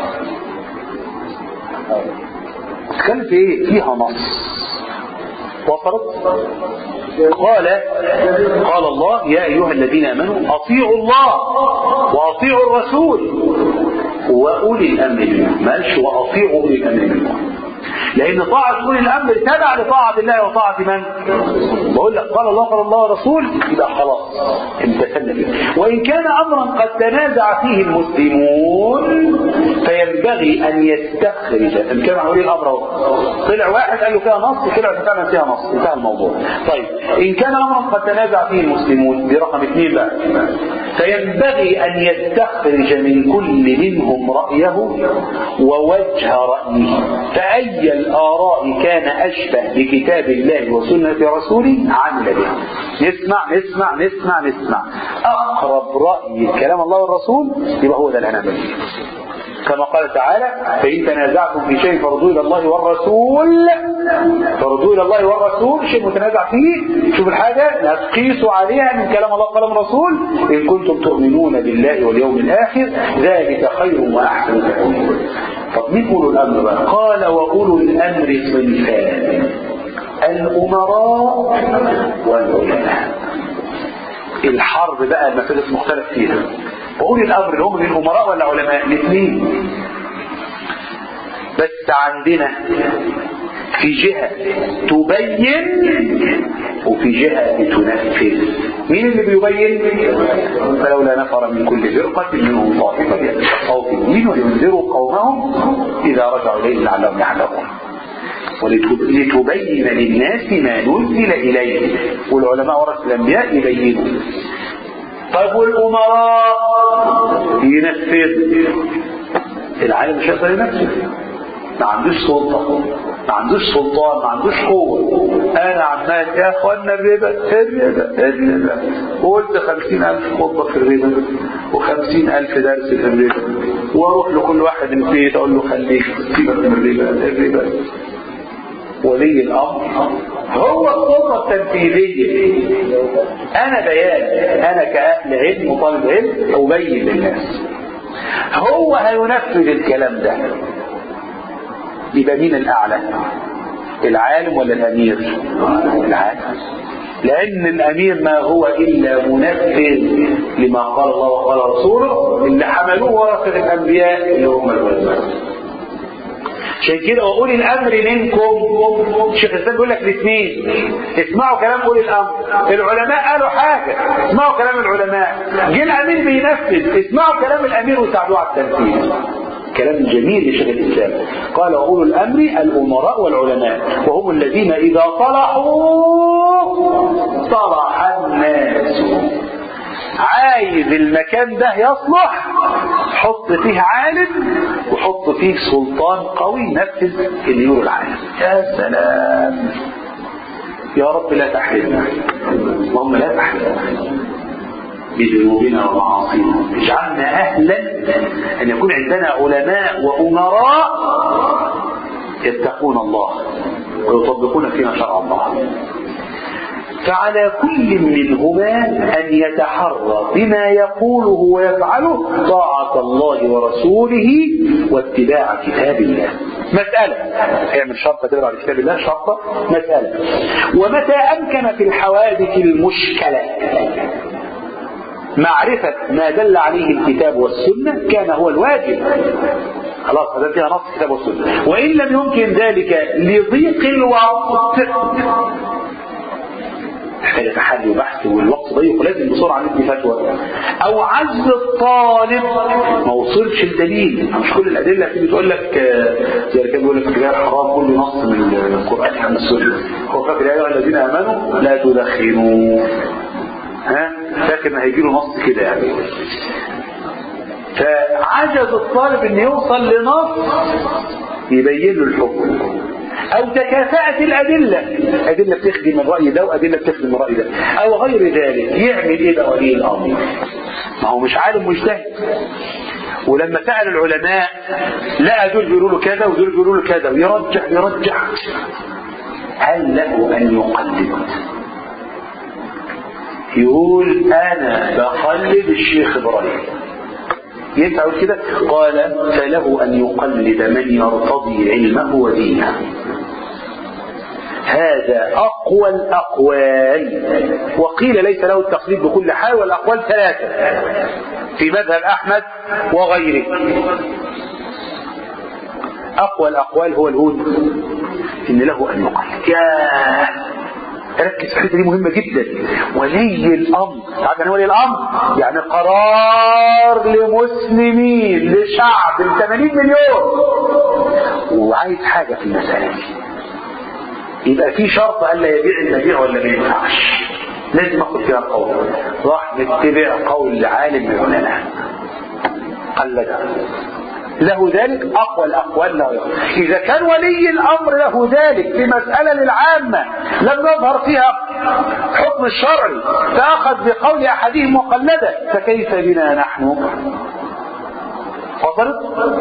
Speaker 1: تتكلم في ايه فيها نص وصلت قال قال الله يا ايها الذين امنوا اطيعوا الله واطيعوا الرسول واولي الامر منكم ما قالش واطيعوا اولي الامر منكم لان طاعه اولي الامر تبع لطاعه الله وطاعه من؟ بقول لك قال الله قال الله ورسول يبقى خلاص امتثلنا فيه وان كان امرا قد تنازع فيه المسلمون فينبغي ان يستخرج ان كان عن ولي الامر اهو طلع واحد قال له فيها نص طلع فعلا فيها نص انتهى الموضوع طيب ان كان امرا قد تنازع فيه المسلمون دي رقم اثنين بقى فينبغي ان يستخرج من كل منهم رايه ووجه رايه فاي الاراء كان اشبه بكتاب الله وسنه رسوله عمل به نسمع نسمع نسمع نسمع اقرب راي كلام الله والرسول يبقى هو ده اللي هنعمله كما قال تعالى فإن تنازعتم في شيء فردوا إلى الله والرسول فردوا إلى الله والرسول شيء متنازع فيه شوف الحاجة لا تقيسوا عليها من كلام الله وكلام الرسول إن كنتم تؤمنون بالله واليوم الآخر ذلك خير وأحسن تأويلا طب مين أولو الأمر بقى قال وأولو الأمر صنفان الأمراء والعلماء الحرب بقى المفارس مختلف فيها وأولي الأمر اللي هم الأمراء ولا علماء الاثنين بس عندنا في جهة تبين وفي جهة بتنفذ مين اللي بيبين فلولا نفر من كل فرقة منهم طائفة يتفقهوا في الدين وينذروا قومهم إذا رجعوا إليه لعلهم يعلمون ولتبين للناس ما نزل إليه والعلماء ورث الأنبياء يبينوا طيب والأمراء ينفذ العالم مش هيقدر ينفذ ما عندوش سلطة ما عندوش سلطان ما عندوش قوة أنا عمال يا أخوانا الربا الربا الربا وقلت خمسين ألف خطبة في الربا وخمسين ألف درس في الربا وأروح لكل واحد البيت أقول له خليك سيبك من الربا الربا ولي الأمر هو السلطة التنفيذية أنا بيان أنا كأهل علم وطالب علم أبين للناس هو هينفذ الكلام ده يبقى مين الأعلى العالم ولا الأمير العالم لأن الأمير ما هو إلا منفذ لما قال الله وقال رسوله اللي حملوه ورثة الأنبياء اللي هم العلماء عشان كده واولي الامر منكم الشيخ الاسلام بيقول لك الاثنين اسمعوا كلام اولي الامر العلماء قالوا حاجه اسمعوا كلام العلماء جه الامير بينفذ اسمعوا كلام الامير وساعدوه على التنفيذ كلام جميل لشيخ الاسلام قال واولو الامر الامراء والعلماء وهم الذين اذا صلحوا صلح الناس عايز المكان ده يصلح حط فيه عالم وحط فيه سلطان قوي ينفذ اللي يقول العالم يا سلام يا رب لا تحرمنا اللهم لا تحرمنا بذنوبنا ومعاصينا اجعلنا اهلا ان يكون عندنا علماء وامراء يتقون الله ويطبقون فينا شرع الله فعلى كل منهما أن يتحرى بما يقوله ويفعله طاعة الله ورسوله واتباع كتاب الله مسألة اعمل شرطة تقرأ على كتاب الله شرطة مسألة ومتى أمكن في الحوادث المشكلة معرفة ما دل عليه الكتاب والسنة كان هو الواجب خلاص هذا فيها نص الكتاب والسنة وإن لم يمكن ذلك لضيق الوقت محتاجة تحدي وبحث والوقت ضيق ولازم بسرعة ندي فتوى أو عجز الطالب ما وصلش الدليل مش كل الأدلة تيجي تقول لك زي اللي كان بيقول لك الرجال حرام كل نص من القرآن عن السنة هو فاكر يا أيها الذين آمنوا لا تدخنوا ها فاكر ان هيجي له نص كده يعني فعجز الطالب ان يوصل لنص يبين له الحكم او تكافأت الادلة ادلة بتخدم الرأي ده وادلة بتخدم الرأي ده او غير ذلك يعمل ايه بقى ولي الامر ما هو مش عالم مجتهد ولما سأل العلماء لقى دول بيقولوا له كذا ودول بيقولوا له كذا ويرجع يرجع هل له أن يقلد يقول أنا بقلد الشيخ إبراهيم ينفع يقول كده قال فله أن يقلد من يرتضي علمه ودينه هذا أقوى الأقوال وقيل ليس له التقليد بكل حال والأقوال ثلاثة في مذهب أحمد وغيره أقوى الأقوال هو الهود إن له أن يقلد ياه ركز في الحته دي مهمه جدا ولي الامر عارف يعني ولي الامر يعني قرار لمسلمين لشعب ال 80 مليون وعايز حاجه في المساله دي يبقى في شرط الا يبيع المبيع ولا ما ينفعش لازم اخد فيها القول راح نتبع قول عالم من العلماء قلدها له ذلك أقوى الأقوال له إذا كان ولي الأمر له ذلك في مسألة للعامة لم يظهر فيها حكم الشرعي فأخذ بقول أحدهم وقلده فكيف بنا نحن وصلت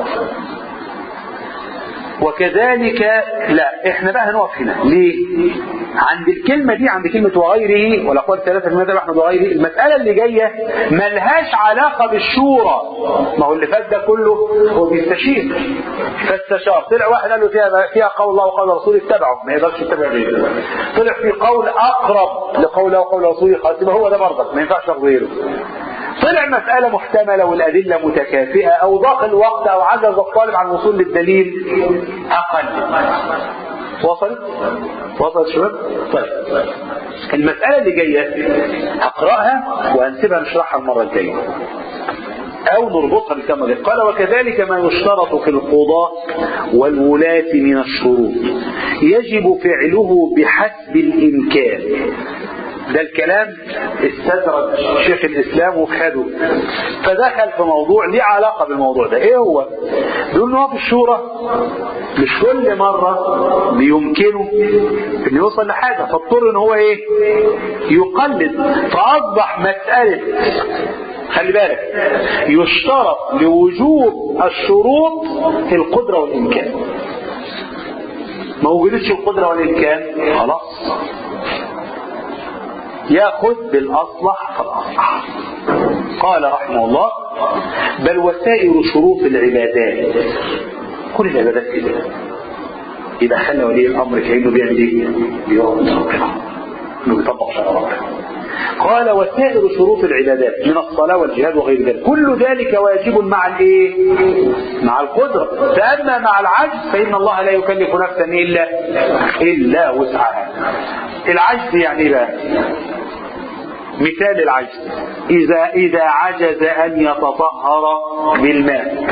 Speaker 1: وكذلك لا احنا بقى هنقف هنا ليه عند الكلمة دي عند كلمة وغيره والأقوال الثلاثة في مذهب أحمد وغيره المسألة اللي جاية ملهاش علاقة بالشورى ما هو اللي فات ده كله هو بيستشير فاستشار طلع واحد قال له فيها فيها قول الله وقول رسوله اتبعه ما يقدرش يتبع غيره طلع في قول أقرب لقول الله وقول رسوله خلاص يبقى هو ده برضك ما ينفعش ياخد غيره طلع مسألة محتملة والأدلة متكافئة أو ضاق الوقت أو عجز الطالب عن الوصول للدليل أقل وصلت؟ وصلت شباب؟ طيب المسألة اللي جاية هقرأها وهنسيبها نشرحها المرة الجاية أو نربطها بالكلمة دي قال وكذلك ما يشترط في القضاء والولاة من الشروط يجب فعله بحسب الإمكان ده الكلام استدرج شيخ الاسلام وخده فدخل في موضوع ليه علاقه بالموضوع ده ايه هو بيقول ان هو في الشورى مش كل مره بيمكنه انه يوصل لحاجه فاضطر ان هو ايه يقلد فاصبح مساله خلي بالك يشترط لوجوب الشروط في القدره والامكان ما وجدتش القدره والامكان خلاص ياخذ بالاصلح فالاصلح قال رحمه الله بل وسائر شروط العبادات كل العبادات كده يبقى خلى ولي الامر كانه بيعمل ايه؟ بيرد ربنا انه بيطبق شرع ربنا قال وسائر شروط العبادات من الصلاة والجهاد وغير ذلك كل ذلك واجب مع الايه مع القدرة فأما مع العجز فإن الله لا يكلف نفسا إلا إلا وسعها العجز يعني ايه بقى مثال العجز إذا إذا عجز أن يتطهر بالماء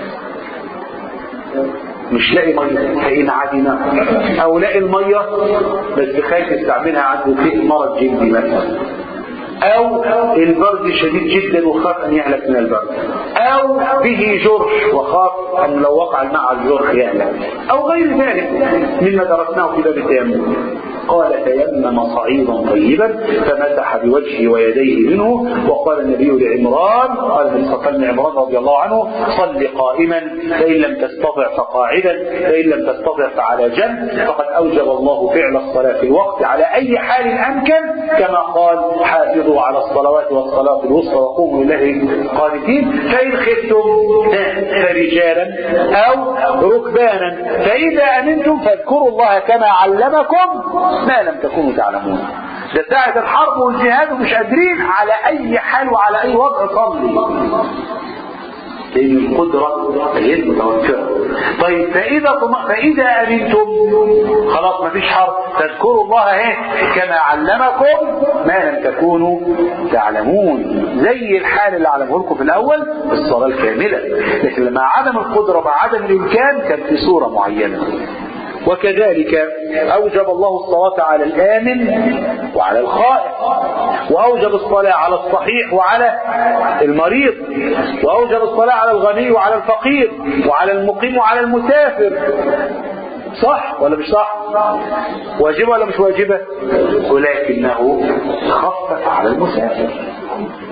Speaker 1: مش لاقي ميه فإن عدم أو لاقي الميه بس خايف يستعملها عنده في مرض جلدي مثلا أو البرد شديد جدا وخاف أن يهلك من البرد أو به جرح وخاف أن لو وقع الماء على الجرح يهلك أو غير ذلك مما درسناه في باب التيمم قال تيمم صعيدا طيبا فمسح بوجهه ويديه منه وقال النبي لعمران قال النبي صلى الله عليه وسلم عمران رضي الله عنه صل قائما فإن لم تستطع فقاعدا فإن لم تستطع فعلى جنب فقد أوجب الله فعل الصلاة في الوقت على أي حال أمكن كما قال حافظوا على الصلوات والصلاة الوسطى وقوموا لله قانتين فإن خفتم فرجالا أو ركبانا فإذا أمنتم فاذكروا الله كما علمكم ما لم تكونوا تعلمون ده ساعة الحرب والجهاد ومش قادرين على أي حال وعلى أي وضع صلي لأن القدرة غير متوفرة طيب فإذا طم... فإذا أمنتم خلاص ما فيش حرب تذكروا الله اهي كما علمكم ما لم تكونوا تعلمون زي الحال اللي علمه لكم في الأول الصلاة الكاملة لكن مع عدم القدرة مع عدم الإمكان كان في صورة معينة وكذلك أوجب الله الصلاة على الآمن وعلى الخائف وأوجب الصلاة على الصحيح وعلى المريض وأوجب الصلاة على الغني وعلى الفقير وعلى المقيم وعلى المسافر صح ولا مش صح واجبة ولا مش واجبة ولكنه خفف على المسافر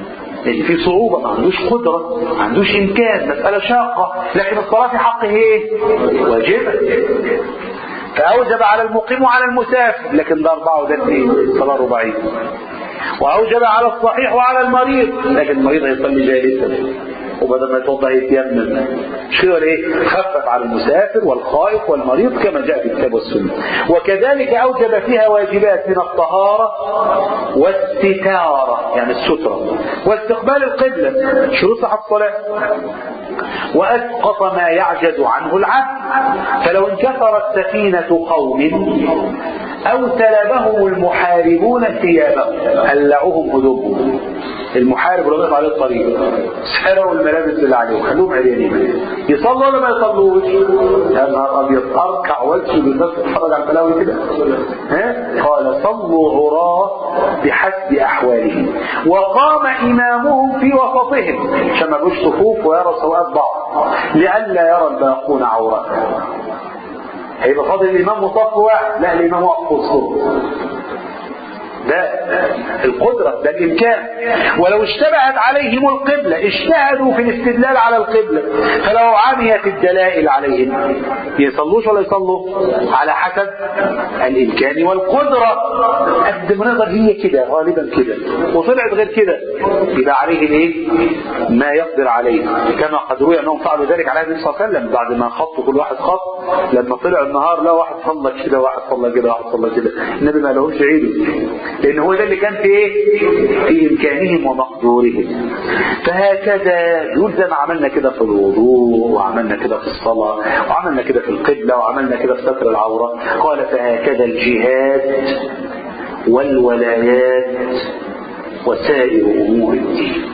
Speaker 1: لان في صعوبه ما عندوش قدره ما عندوش امكان مساله شاقه لكن الصلاه في حقه ايه واجبه فاوجب على المقيم وعلى المسافر لكن ده اربعه وده اثنين صلاه رباعيه واوجب على الصحيح وعلى المريض لكن المريض هيصلي جالسا وبدل ما يتوضا يتيمم مش كده ولا ايه؟ خفف على المسافر والخائف والمريض كما جاء في الكتاب والسنه وكذلك اوجب فيها واجبات من الطهاره والستاره يعني الستره واستقبال القبله شروط صحه الصلاه واسقط ما يعجز عنه العبد فلو انكسرت سفينه قوم او سلبهم المحاربون ثيابهم قلعوهم هدومهم المحارب رغم عليه الطريق سرقوا الملابس اللي عليهم خلوهم عريانين يصلوا ولا ما يصلوش؟ يا نهار ابيض اركع واسجد الناس تتفرج على البلاوي كده ها؟ قال صلوا عراه بحسب احوالهم وقام امامهم في وسطهم عشان ما يبقوش صفوف ويرى سوءات بعض لئلا يرى الباقون عورته هيبقى فاضل الامام وصف واحد لا الامام واقف في وسطهم ده القدرة ده الإمكان ولو اشتبهت عليهم القبلة اجتهدوا في الاستدلال على القبلة فلو عميت الدلائل عليهم يصلوش ولا يصلوا على حسب الإمكان والقدرة قد ما نقدر هي كده غالبا كده وطلعت غير كده يبقى عليه الايه؟ ما يقدر عليه كما قد روي انهم فعلوا ذلك على النبي صلى الله عليه وسلم بعد ما خطوا كل واحد خط لما طلع النهار لا واحد صلى كده واحد صلى كده واحد صلى كده النبي ما لهمش عيده لان هو ده اللي كان في ايه في امكانهم ومقدورهم فهكذا يقول زي ما عملنا كده في الوضوء وعملنا كده في الصلاة وعملنا كده في القبلة وعملنا كده في ستر العورة قال فهكذا الجهاد والولايات وسائر امور الدين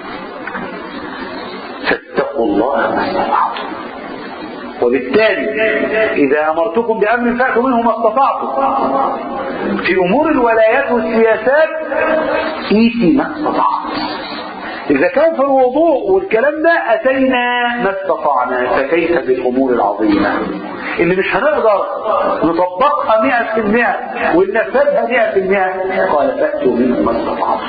Speaker 1: فاتقوا الله ما استطعتم وبالتالي إذا أمرتكم بأمر فأتوا منه ما استطعتم في أمور الولايات والسياسات إيتي ما استطعت إذا كان في الوضوء والكلام ده أتينا ما استطعنا فكيف بالأمور العظيمة اللي مش هنقدر نطبقها مئة في المئة وننفذها مئة في المئة قال فأتوا منه ما استطعتم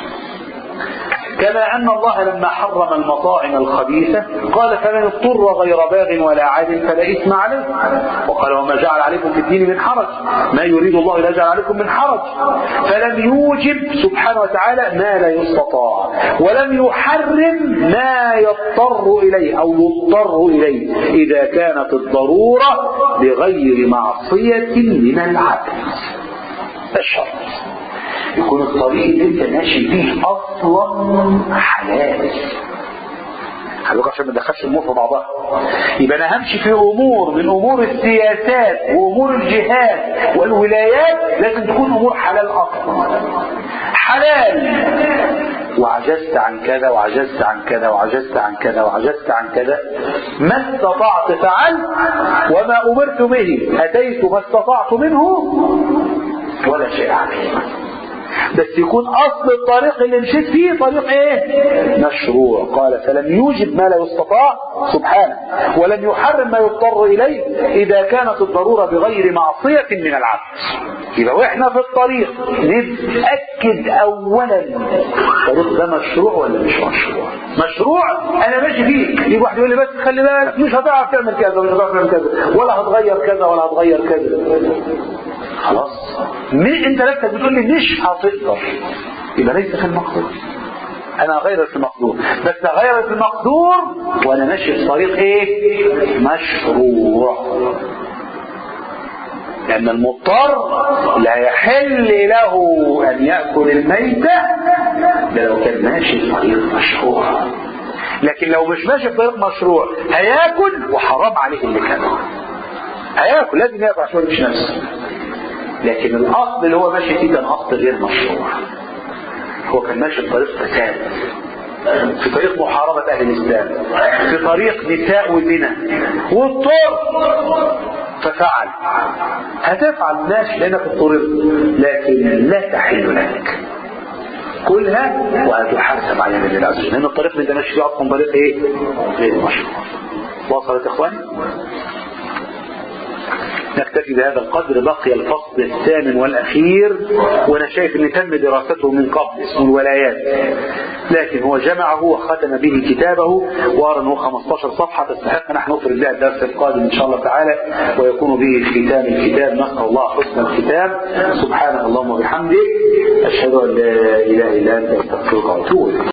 Speaker 1: كما أن الله لما حرم المطاعم الخبيثة قال فمن اضطر غير باغ ولا عاد فلا إثم عليه وقال وما جعل عليكم في الدين من حرج ما يريد الله لا يجعل عليكم من حرج فلم يوجب سبحانه وتعالى ما لا يستطاع ولم يحرم ما يضطر إليه أو يضطر إليه إذا كانت الضرورة بغير معصية من العبد الشرط يكون الطريق اللي انت ماشي فيه اصلا حلال خلوك عشان ما ندخلش الامور في بعضها يبقى انا همشي في امور من امور السياسات وامور الجهاد والولايات لازم تكون امور حلال اصلا حلال وعجزت عن كذا وعجزت عن كذا وعجزت عن كذا وعجزت عن كذا ما استطعت فعلت وما امرت به اتيت ما استطعت منه ولا شيء عليه بس يكون اصل الطريق اللي مشيت فيه طريق ايه مشروع قال فلم يوجب ما لا يستطاع سبحانه ولم يحرم ما يضطر اليه اذا كانت الضروره بغير معصيه من العبد يبقى واحنا في الطريق نتاكد اولا الطريق ده مشروع ولا مش مشروع مشروع انا ماشي فيه يجي واحد يقول لي بس خلي بالك مش هتعرف تعمل كذا ومش هتعرف تعمل كذا ولا هتغير كذا ولا هتغير كذا خلاص مين انت نفسك بتقول لي مش هتقدر يبقى ليس في المقدور انا غير في المقدور بس غير في المقدور وانا ماشي في طريق ايه مشروع لأن المضطر لا يحل له أن يأكل الميتة ده لو كان ماشي في طريق مشروع لكن لو مش ماشي في طريق مشروع هياكل وحرام عليه اللي كانه هياكل لازم ياكل عشان مش نفسه لكن الاصل اللي هو ماشي فيه كان اصل غير مشروع هو كان ماشي في طريق فساد في طريق محاربة أهل الإسلام في طريق نساء وزنا واضطر ففعل هتفعل ماشي لأنك اضطررت لكن لا تحل لك كلها وهتحاسب عليها من الله عز وجل لأن الطريق اللي انت ماشي فيه أصلا طريق إيه؟ غير مشروع وصلت يا إخواني؟ نكتفي بهذا القدر بقي الفصل الثامن والأخير وأنا شايف أن تم دراسته من قبل اسمه الولايات لكن هو جمعه وختم به كتابه وأرى أنه 15 صفحة تستحق نحن نفرد بها الدرس القادم إن شاء الله تعالى ويكون به ختام الكتاب نسأل الله حسن الختام سبحانك اللهم وبحمدك أشهد أن لا إله إلا أنت أستغفرك وأتوب إليك